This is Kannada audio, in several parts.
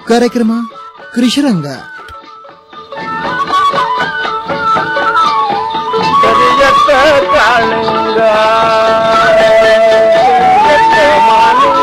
ಕಾರ್ಯಕ್ರಮ ಕೃಷಿರಂಗ ಕರಿಯತ್ತ ಕಾಳಿಂಗ ಕರಿಯತ್ತ ಮಾಲಿಂಗ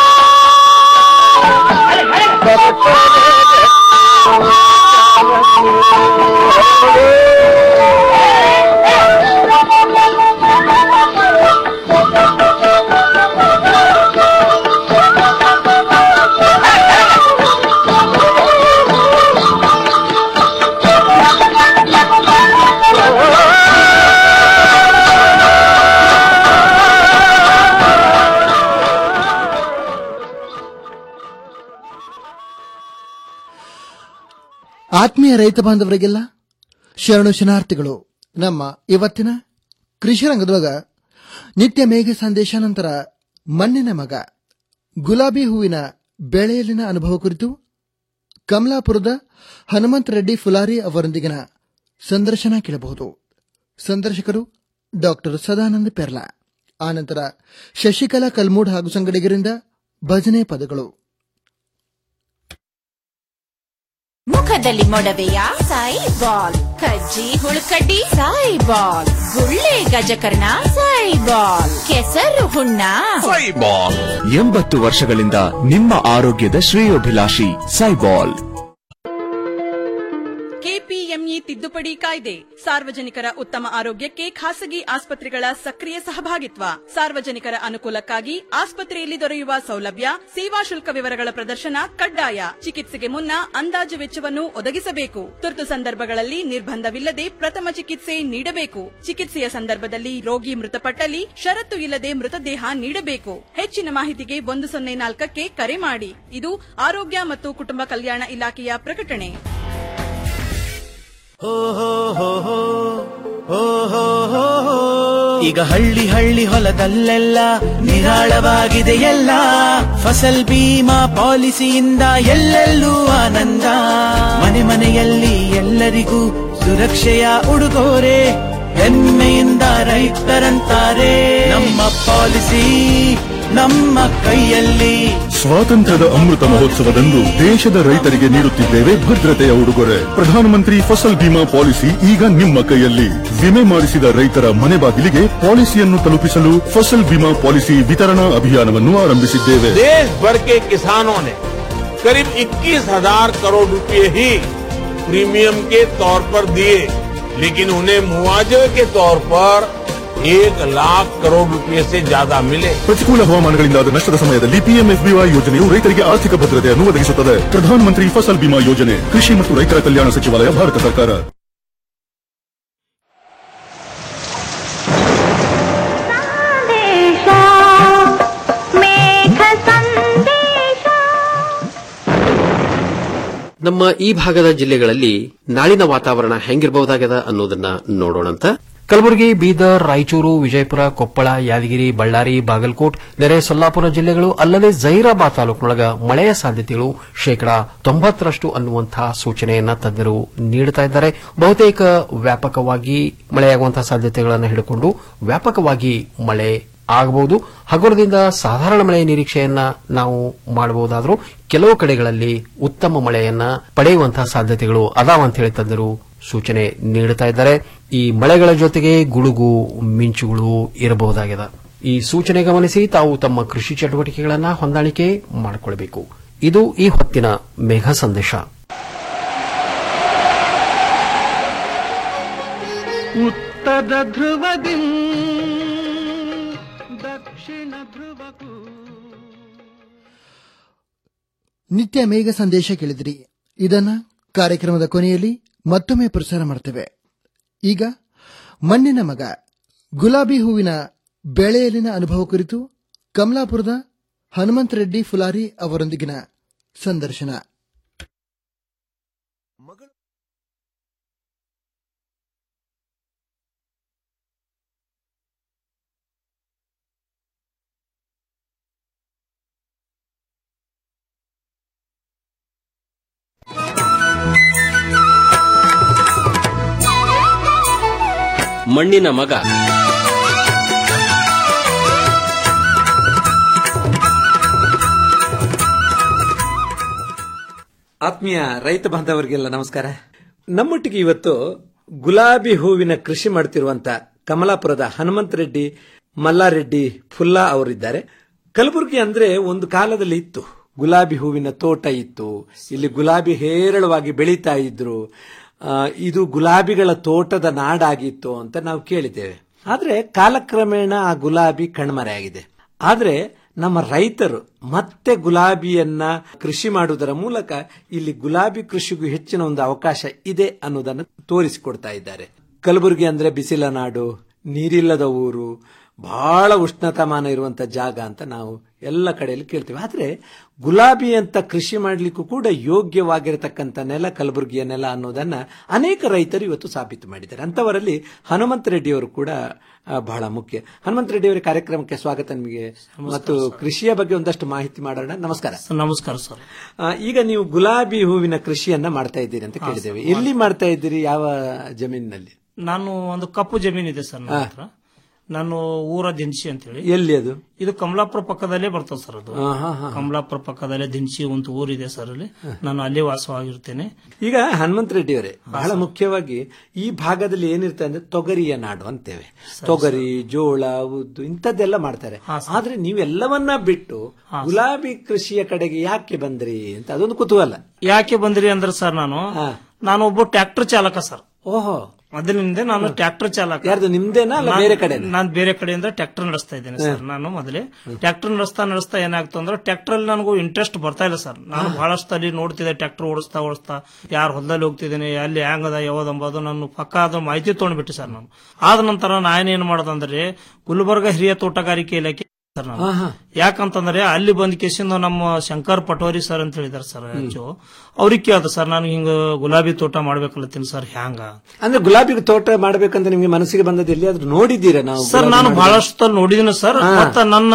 ಆತ್ಮೀಯ ರೈತ ಬಾಂಧವರಿಗೆಲ್ಲ ಶರಣು ಶರಣಾರ್ಥಿಗಳು ನಮ್ಮ ಇವತ್ತಿನ ಕೃಷಿ ರಂಗದೊಳಗ ನಿತ್ಯ ಮೇಘ ಸಂದೇಶ ನಂತರ ಮಣ್ಣಿನ ಮಗ ಗುಲಾಬಿ ಹೂವಿನ ಬೆಳೆಯಲ್ಲಿನ ಅನುಭವ ಕುರಿತು ಕಮಲಾಪುರದ ಹನುಮಂತ ರೆಡ್ಡಿ ಫುಲಾರಿ ಅವರೊಂದಿಗಿನ ಸಂದರ್ಶನ ಕೇಳಬಹುದು ಸಂದರ್ಶಕರು ಡಾಕ್ಟರ್ ಸದಾನಂದ ಪೆರ್ಲಾ ಆನಂತರ ಶಶಿಕಲಾ ಕಲ್ಮೂಡ್ ಹಾಗೂ ಸಂಗಡಿಗರಿಂದ ಭಜನೆ ಪದಗಳು ಮುಖದಲ್ಲಿ ಮೊಡವೆಯ ಸಾಯಿ ಬಾಲ್ ಕಜ್ಜಿ ಹುಳುಕಡ್ಡಿ ಸಾಯಿ ಬಾಲ್ ಗುಳ್ಳೆ ಗಜಕರ್ಣ ಸಾಯಿ ಬಾಲ್ ಕೆಸರು ಹುಣ್ಣ ಸೈಬಾಲ್ ಎಂಬತ್ತು ವರ್ಷಗಳಿಂದ ನಿಮ್ಮ ಆರೋಗ್ಯದ ಶ್ರೇಯೋಭಿಲಾಷಿ ಸೈಬಾಲ್ ಕೆಪಿಎಂಇ ತಿದ್ದುಪಡಿ ಕಾಯ್ದೆ ಸಾರ್ವಜನಿಕರ ಉತ್ತಮ ಆರೋಗ್ಯಕ್ಕೆ ಖಾಸಗಿ ಆಸ್ಪತ್ರೆಗಳ ಸಕ್ರಿಯ ಸಹಭಾಗಿತ್ವ ಸಾರ್ವಜನಿಕರ ಅನುಕೂಲಕ್ಕಾಗಿ ಆಸ್ಪತ್ರೆಯಲ್ಲಿ ದೊರೆಯುವ ಸೌಲಭ್ಯ ಸೇವಾ ಶುಲ್ಕ ವಿವರಗಳ ಪ್ರದರ್ಶನ ಕಡ್ಡಾಯ ಚಿಕಿತ್ಸೆಗೆ ಮುನ್ನ ಅಂದಾಜು ವೆಚ್ಚವನ್ನು ಒದಗಿಸಬೇಕು ತುರ್ತು ಸಂದರ್ಭಗಳಲ್ಲಿ ನಿರ್ಬಂಧವಿಲ್ಲದೆ ಪ್ರಥಮ ಚಿಕಿತ್ಸೆ ನೀಡಬೇಕು ಚಿಕಿತ್ಸೆಯ ಸಂದರ್ಭದಲ್ಲಿ ರೋಗಿ ಮೃತಪಟ್ಟಲ್ಲಿ ಷರತ್ತು ಇಲ್ಲದೆ ಮೃತದೇಹ ನೀಡಬೇಕು ಹೆಚ್ಚಿನ ಮಾಹಿತಿಗೆ ಒಂದು ಸೊನ್ನೆ ನಾಲ್ಕಕ್ಕೆ ಕರೆ ಮಾಡಿ ಇದು ಆರೋಗ್ಯ ಮತ್ತು ಕುಟುಂಬ ಕಲ್ಯಾಣ ಇಲಾಖೆಯ ಪ್ರಕಟಣೆ ಈಗ ಹಳ್ಳಿ ಹಳ್ಳಿ ಹೊಲದಲ್ಲೆಲ್ಲ ನಿರಾಳವಾಗಿದೆ ಎಲ್ಲ ಫಸಲ್ ಬೀಮಾ ಪಾಲಿಸಿಯಿಂದ ಎಲ್ಲೆಲ್ಲೂ ಆನಂದ ಮನೆ ಮನೆಯಲ್ಲಿ ಎಲ್ಲರಿಗೂ ಸುರಕ್ಷೆಯ ಉಡುಗೊರೆ ಹೆಮ್ಮೆಯಿಂದ ರೈತರಂತಾರೆ ನಮ್ಮ ಪಾಲಿಸಿ ನಮ್ಮ ಕೈಯಲ್ಲಿ ಸ್ವಾತಂತ್ರ್ಯದ ಅಮೃತ ಮಹೋತ್ಸವದಂದು ದೇಶದ ರೈತರಿಗೆ ನೀಡುತ್ತಿದ್ದೇವೆ ಭದ್ರತೆಯ ಉಡುಗೊರೆ ಪ್ರಧಾನಮಂತ್ರಿ ಫಸಲ್ ಬಿಮಾ ಪಾಲಿಸಿ ಈಗ ನಿಮ್ಮ ಕೈಯಲ್ಲಿ ವಿಮೆ ಮಾಡಿಸಿದ ರೈತರ ಮನೆ ಬಾಗಿಲಿಗೆ ಪಾಲಿಸಿಯನ್ನು ತಲುಪಿಸಲು ಫಸಲ್ ಬಿಮಾ ಪಾಲಿಸಿ ವಿತರಣಾ ಅಭಿಯಾನವನ್ನು ಆರಂಭಿಸಿದ್ದೇವೆ देश भर के किसानों ने करीब 21,000 करोड़ रुपए ही प्रीमियम के तौर पर दिए लेकिन उन्हें मुआवजे के तौर पर एक लाख करोड़ रुपए से ज्यादा मिले ಪ್ರತಿಕೂಲ ಹವಾಮಾನಗಳಿಂದಾದ ನಷ್ಟದ ಸಮಯದಲ್ಲಿ ಪಿಎಂಎಫ್ಬಿವೈ ಯೋಜನೆಯು ರೈತರಿಗೆ ಆರ್ಥಿಕ ಭದ್ರತೆಯನ್ನು ಒದಗಿಸುತ್ತದೆ ಪ್ರಧಾನಮಂತ್ರಿ ಫಸಲ್ ಬಿಮಾ ಯೋಜನೆ ಕೃಷಿ ಮತ್ತು ರೈತರ ಕಲ್ಯಾಣ ಸಚಿವಾಲಯ ಭಾರತ ಸರ್ಕಾರ ನಮ್ಮ ಈ ಭಾಗದ ಜಿಲ್ಲೆಗಳಲ್ಲಿ ನಾಳಿನ ವಾತಾವರಣ ಹೆಂಗಿರಬಹುದಾಗದ ಅನ್ನೋದನ್ನ ನೋಡೋಣಂತ ಕಲಬುರಗಿ ಬೀದರ್ ರಾಯಚೂರು ವಿಜಯಪುರ ಕೊಪ್ಪಳ ಯಾದಗಿರಿ ಬಳ್ಳಾರಿ ಬಾಗಲಕೋಟ್ ನೆರೆ ಸೊಲ್ಲಾಪುರ ಜಿಲ್ಲೆಗಳು ಅಲ್ಲದೆ ಜೈರಾಬಾದ್ ತಾಲೂಕಿನೊಳಗ ಮಳೆಯ ಸಾಧ್ಯತೆಗಳು ಶೇಕಡಾ ತೊಂಬತ್ತರಷ್ಟು ಅನ್ನುವಂತಹ ಸೂಚನೆಯನ್ನ ತಜ್ಞರು ನೀಡುತ್ತಾ ಇದ್ದಾರೆ ಬಹುತೇಕ ವ್ಯಾಪಕವಾಗಿ ಮಳೆಯಾಗುವಂತಹ ಸಾಧ್ಯತೆಗಳನ್ನು ಹಿಡಿಕೊಂಡು ವ್ಯಾಪಕವಾಗಿ ಮಳೆ ಆಗಬಹುದು ಹಗುರದಿಂದ ಸಾಧಾರಣ ಮಳೆಯ ನಿರೀಕ್ಷೆಯನ್ನ ನಾವು ಮಾಡಬಹುದಾದರೂ ಕೆಲವು ಕಡೆಗಳಲ್ಲಿ ಉತ್ತಮ ಮಳೆಯನ್ನ ಪಡೆಯುವಂತಹ ಸಾಧ್ಯತೆಗಳು ಅದಾವ ಅಂತ ಹೇಳಿ ತಜ್ಞರು ಸೂಚನೆ ನೀಡುತ್ತಾ ಇದ್ದಾರೆ ಈ ಮಳೆಗಳ ಜೊತೆಗೆ ಗುಡುಗು ಮಿಂಚುಗಳು ಇರಬಹುದಾಗಿದೆ ಈ ಸೂಚನೆ ಗಮನಿಸಿ ತಾವು ತಮ್ಮ ಕೃಷಿ ಚಟುವಟಿಕೆಗಳನ್ನ ಹೊಂದಾಣಿಕೆ ಮಾಡಿಕೊಳ್ಳಬೇಕು ಇದು ಈ ಹೊತ್ತಿನ ಮೇಘ ಸಂದೇಶ ಉತ್ತರ ಧ್ರುವದಿ ದಕ್ಷಿಣ ಧ್ರುವಕ್ಕೂ ನಿತ್ಯ ಮೇಘ ಸಂದೇಶ ಕೇಳಿದಿರಿ ಇದನ್ನ ಕಾರ್ಯಕ್ರಮದ ಕೊನೆಯಲ್ಲಿ ಮತ್ತೊಮ್ಮೆ ಪ್ರಸಾರ ಮಾಡ್ತೇವೆ ಈಗ ಮಣ್ಣಿನ ಮಗ ಗುಲಾಬಿ ಹೂವಿನ ಬೆಳೆಯಲ್ಲಿನ ಅನುಭವ ಕುರಿತು ಕಮಲಾಪುರದ ಹನುಮಂತ ರೆಡ್ಡಿ ಫುಲಾರಿ ಅವರೊಂದಿಗಿನ ಸಂದರ್ಶನ ಮಣ್ಣಿನ ಮಗ ಆತ್ಮೀಯ ರೈತ ಬಾಂಧವರಿಗೆಲ್ಲ ನಮಸ್ಕಾರ ನಮ್ಮೊಟ್ಟಿಗೆ ಇವತ್ತು ಗುಲಾಬಿ ಹೂವಿನ ಕೃಷಿ ಮಾಡ್ತಿರುವಂತ ಕಮಲಾಪುರದ ಹನುಮಂತ ರೆಡ್ಡಿ ಮಲ್ಲಾರೆಡ್ಡಿ ಫುಲ್ಲಾ ಅವರಿದ್ದಾರೆ ಕಲಬುರಗಿ ಅಂದ್ರೆ ಒಂದು ಕಾಲದಲ್ಲಿ ಇತ್ತು ಗುಲಾಬಿ ಹೂವಿನ ತೋಟ ಇತ್ತು ಇಲ್ಲಿ ಗುಲಾಬಿ ಹೇರಳವಾಗಿ ಬೆಳೀತಾ ಇದ್ರು ಆ, ಇದು ಗುಲಾಬಿಗಳ ತೋಟದ ನಾಡಾಗಿತ್ತು ಅಂತ ನಾವು ಕೇಳಿದ್ದೇವೆ ಆದ್ರೆ ಕಾಲಕ್ರಮೇಣ ಆ ಗುಲಾಬಿ ಕಣ್ಮರೆಯಾಗಿದೆ ಆದ್ರೆ ನಮ್ಮ ರೈತರು ಮತ್ತೆ ಗುಲಾಬಿಯನ್ನ ಕೃಷಿ ಮಾಡುವುದರ ಮೂಲಕ ಇಲ್ಲಿ ಗುಲಾಬಿ ಕೃಷಿಗೂ ಹೆಚ್ಚಿನ ಒಂದು ಅವಕಾಶ ಇದೆ ಅನ್ನೋದನ್ನು ತೋರಿಸಿಕೊಡ್ತಾ ಇದ್ದಾರೆ ಕಲಬುರಗಿ ಅಂದ್ರೆ ಬಿಸಿಲ ನಾಡು ನೀರಿಲ್ಲದ ಊರು ಬಹಳ ಉಷ್ಣತಾಮಾನ ಇರುವಂತ ಜಾಗ ಅಂತ ನಾವು ಎಲ್ಲ ಕಡೆಯಲ್ಲಿ ಕೇಳ್ತೇವೆ ಆದ್ರೆ ಗುಲಾಬಿ ಅಂತ ಕೃಷಿ ಮಾಡಲಿಕ್ಕೂ ಕೂಡ ಯೋಗ್ಯವಾಗಿರತಕ್ಕಂತ ನೆಲ ಕಲಬುರಗಿಯ ನೆಲ ಅನ್ನೋದನ್ನ ಅನೇಕ ರೈತರು ಇವತ್ತು ಸಾಬೀತು ಮಾಡಿದ್ದಾರೆ ಅಂತವರಲ್ಲಿ ಹನುಮಂತ ರೆಡ್ಡಿ ಅವರು ಕೂಡ ಆ, ಬಹಳ ಮುಖ್ಯ ಹನುಮಂತ ರೆಡ್ಡಿ ಅವರ ಕಾರ್ಯಕ್ರಮಕ್ಕೆ ಸ್ವಾಗತ ನಿಮಗೆ ಮತ್ತು ಕೃಷಿಯ ಬಗ್ಗೆ ಒಂದಷ್ಟು ಮಾಹಿತಿ ಮಾಡೋಣ ನಮಸ್ಕಾರ ನಮಸ್ಕಾರ ಸರ್ ಆ, ಈಗ ನೀವು ಗುಲಾಬಿ ಹೂವಿನ ಕೃಷಿಯನ್ನ ಮಾಡ್ತಾ ಇದ್ದೀರಿ ಅಂತ ಕೇಳಿದ್ದೇವೆ ಎಲ್ಲಿ ಮಾಡ್ತಾ ಇದ್ದೀರಿ ಯಾವ ಜಮೀನಿನಲ್ಲಿ ನಾನು ಒಂದು ಕಪ್ಪು ಜಮೀನ್ ಇದೆ ಸರ್ ನನ್ನ ಹತ್ರ ನಾನು ಊರ ದಿನಸಿ ಅಂತ ಹೇಳಿ ಎಲ್ಲಿ ಅದು ಇದು ಕಮಲಾಪುರ ಪಕ್ಕದಲ್ಲೇ ಬರ್ತದೆ ಸರ್ ಅದು ಆ, ಹಾ, ಹಾ. ಕಮಲಾಪುರ ಪಕ್ಕದಲ್ಲೇ ದಿನಸಿ ಒಂದು ಊರಿದೆ ಸರ್ ಅಲ್ಲಿ ನಾನು ಅಲ್ಲೇ ವಾಸವಾಗಿರ್ತೇನೆ ಈಗ ಹನುಮಂತ ರೆಡ್ಡಿ ಅವರೇ ಬಹಳ ಮುಖ್ಯವಾಗಿ ಈ ಭಾಗದಲ್ಲಿ ಏನಿರ್ತದೆ ಅಂದ್ರೆ ತೊಗರಿಯ ನಾಡು ಅಂತೇವೆ ತೊಗರಿ ಜೋಳ ಉದ್ದು ಇಂಥದ್ದೆಲ್ಲ ಮಾಡ್ತಾರೆ ಆದ್ರೆ ನೀವೆಲ್ಲವನ್ನ ಬಿಟ್ಟು ಗುಲಾಬಿ ಕೃಷಿಯ ಕಡೆಗೆ ಯಾಕೆ ಬಂದ್ರಿ ಅಂತ ಅದೊಂದು ಕುತೂಹಲ ಯಾಕೆ ಬಂದ್ರಿ ಅಂದ್ರೆ ಸರ್ ನಾನು ನಾನು ಒಬ್ಬ ಟ್ರ್ಯಾಕ್ಟರ್ ಚಾಲಕ ಸರ್ ಓಹೋ ಮೊದಲಿನಿಂದ ನಾನು ಟ್ರ್ಯಾಕ್ಟರ್ ಚಾಲಕ ಯಾರ್ದು ನಿಮ್ದೇನಾ ಅಲ್ಲ ಬೇರೆ ಕಡೆ ನಾನು ಬೇರೆ ಕಡೆಯಿಂದ ಟ್ರ್ಯಾಕ್ಟರ್ ನಡೆಸ್ತಾ ಇದ್ದೇನೆ ಸರ್ ನಾನು ಮೊದಲೇ ಟ್ರ್ಯಾಕ್ಟರ್ ನಡೆಸ್ತಾ ನಡೆಸ್ತಾ ಏನಾಗ್ತು ಅಂದ್ರೆ ಟ್ರ್ಯಾಕ್ಟರ್ ಅಲ್ಲಿ ನನಗೂ ಇಂಟ್ರೆಸ್ಟ್ ಬರ್ತಾ ಇಲ್ಲ ಸರ್ ನಾನು ಬಹಳಷ್ಟು ಅಲ್ಲಿ ನೋಡ್ತಿದ್ದೆ ಟ್ರ್ಯಾಕ್ಟರ್ ಓಡಿಸ್ತಾ ಓಡಿಸ್ತಾ ಯಾರು ಹೊಲದಲ್ಲಿ ಹೋಗ್ತಿದ್ದೇನೆ ಅಲ್ಲಿ ಹ್ಯಾಂಗದ ಯಾವ್ದಂಬುದು ನಾನು ಪಕ್ಕ ಅದ್ರ ಮಾಹಿತಿ ತೊಗೊಂಡ್ಬಿಟ್ಟೆ ಸರ್ ನಾನು ಆದ ನಂತರ ನಾನೇನ್ ಮಾಡೋದಂದ್ರೆ ಗುಲ್ಬರ್ಗ ಹಿರಿಯ ತೋಟಗಾರಿಕೆ ಇಲಾಖೆ ಸರ್ ನಾನು ಯಾಕಂತಂದ್ರೆ ಅಲ್ಲಿ ಬಂದ್ ಕೇಸಿಂದ ನಮ್ಮ ಶಂಕರ್ ಪಟೋರಿ ಸರ್ ಅಂತ ಹೇಳಿದಾರೆ ಸರ್ ಹೆಚ್ಚು ಅವ್ರಿಗೆ ಕೇಳ್ದ ಸರ್ ನಾನು ಹಿಂಗ ಗುಲಾಬಿ ತೋಟ ಮಾಡ್ಬೇಕಲ್ಲತ್ತೀನಿ ಸರ್ ಹ್ಯಾಂಗ ಅಂದ್ರೆ ಗುಲಾಬಿ ತೋಟ ಮಾಡ್ಬೇಕಂತ ನಿಮ್ಗೆ ಮನಸ್ಸಿಗೆ ಬಂದದ್ದು ಎಲ್ಲಿಯಾದ್ರೂ ನೋಡಿದ್ದೀರಾ ನಾವು ಸರ್ ಗುಲಾಬಿ ನಾನು ಮಾಡೋದು? ಬಹಳಷ್ಟು ನೋಡಿದ್ದೀನಿ ಸರ್ ಮತ್ತ ನನ್ನ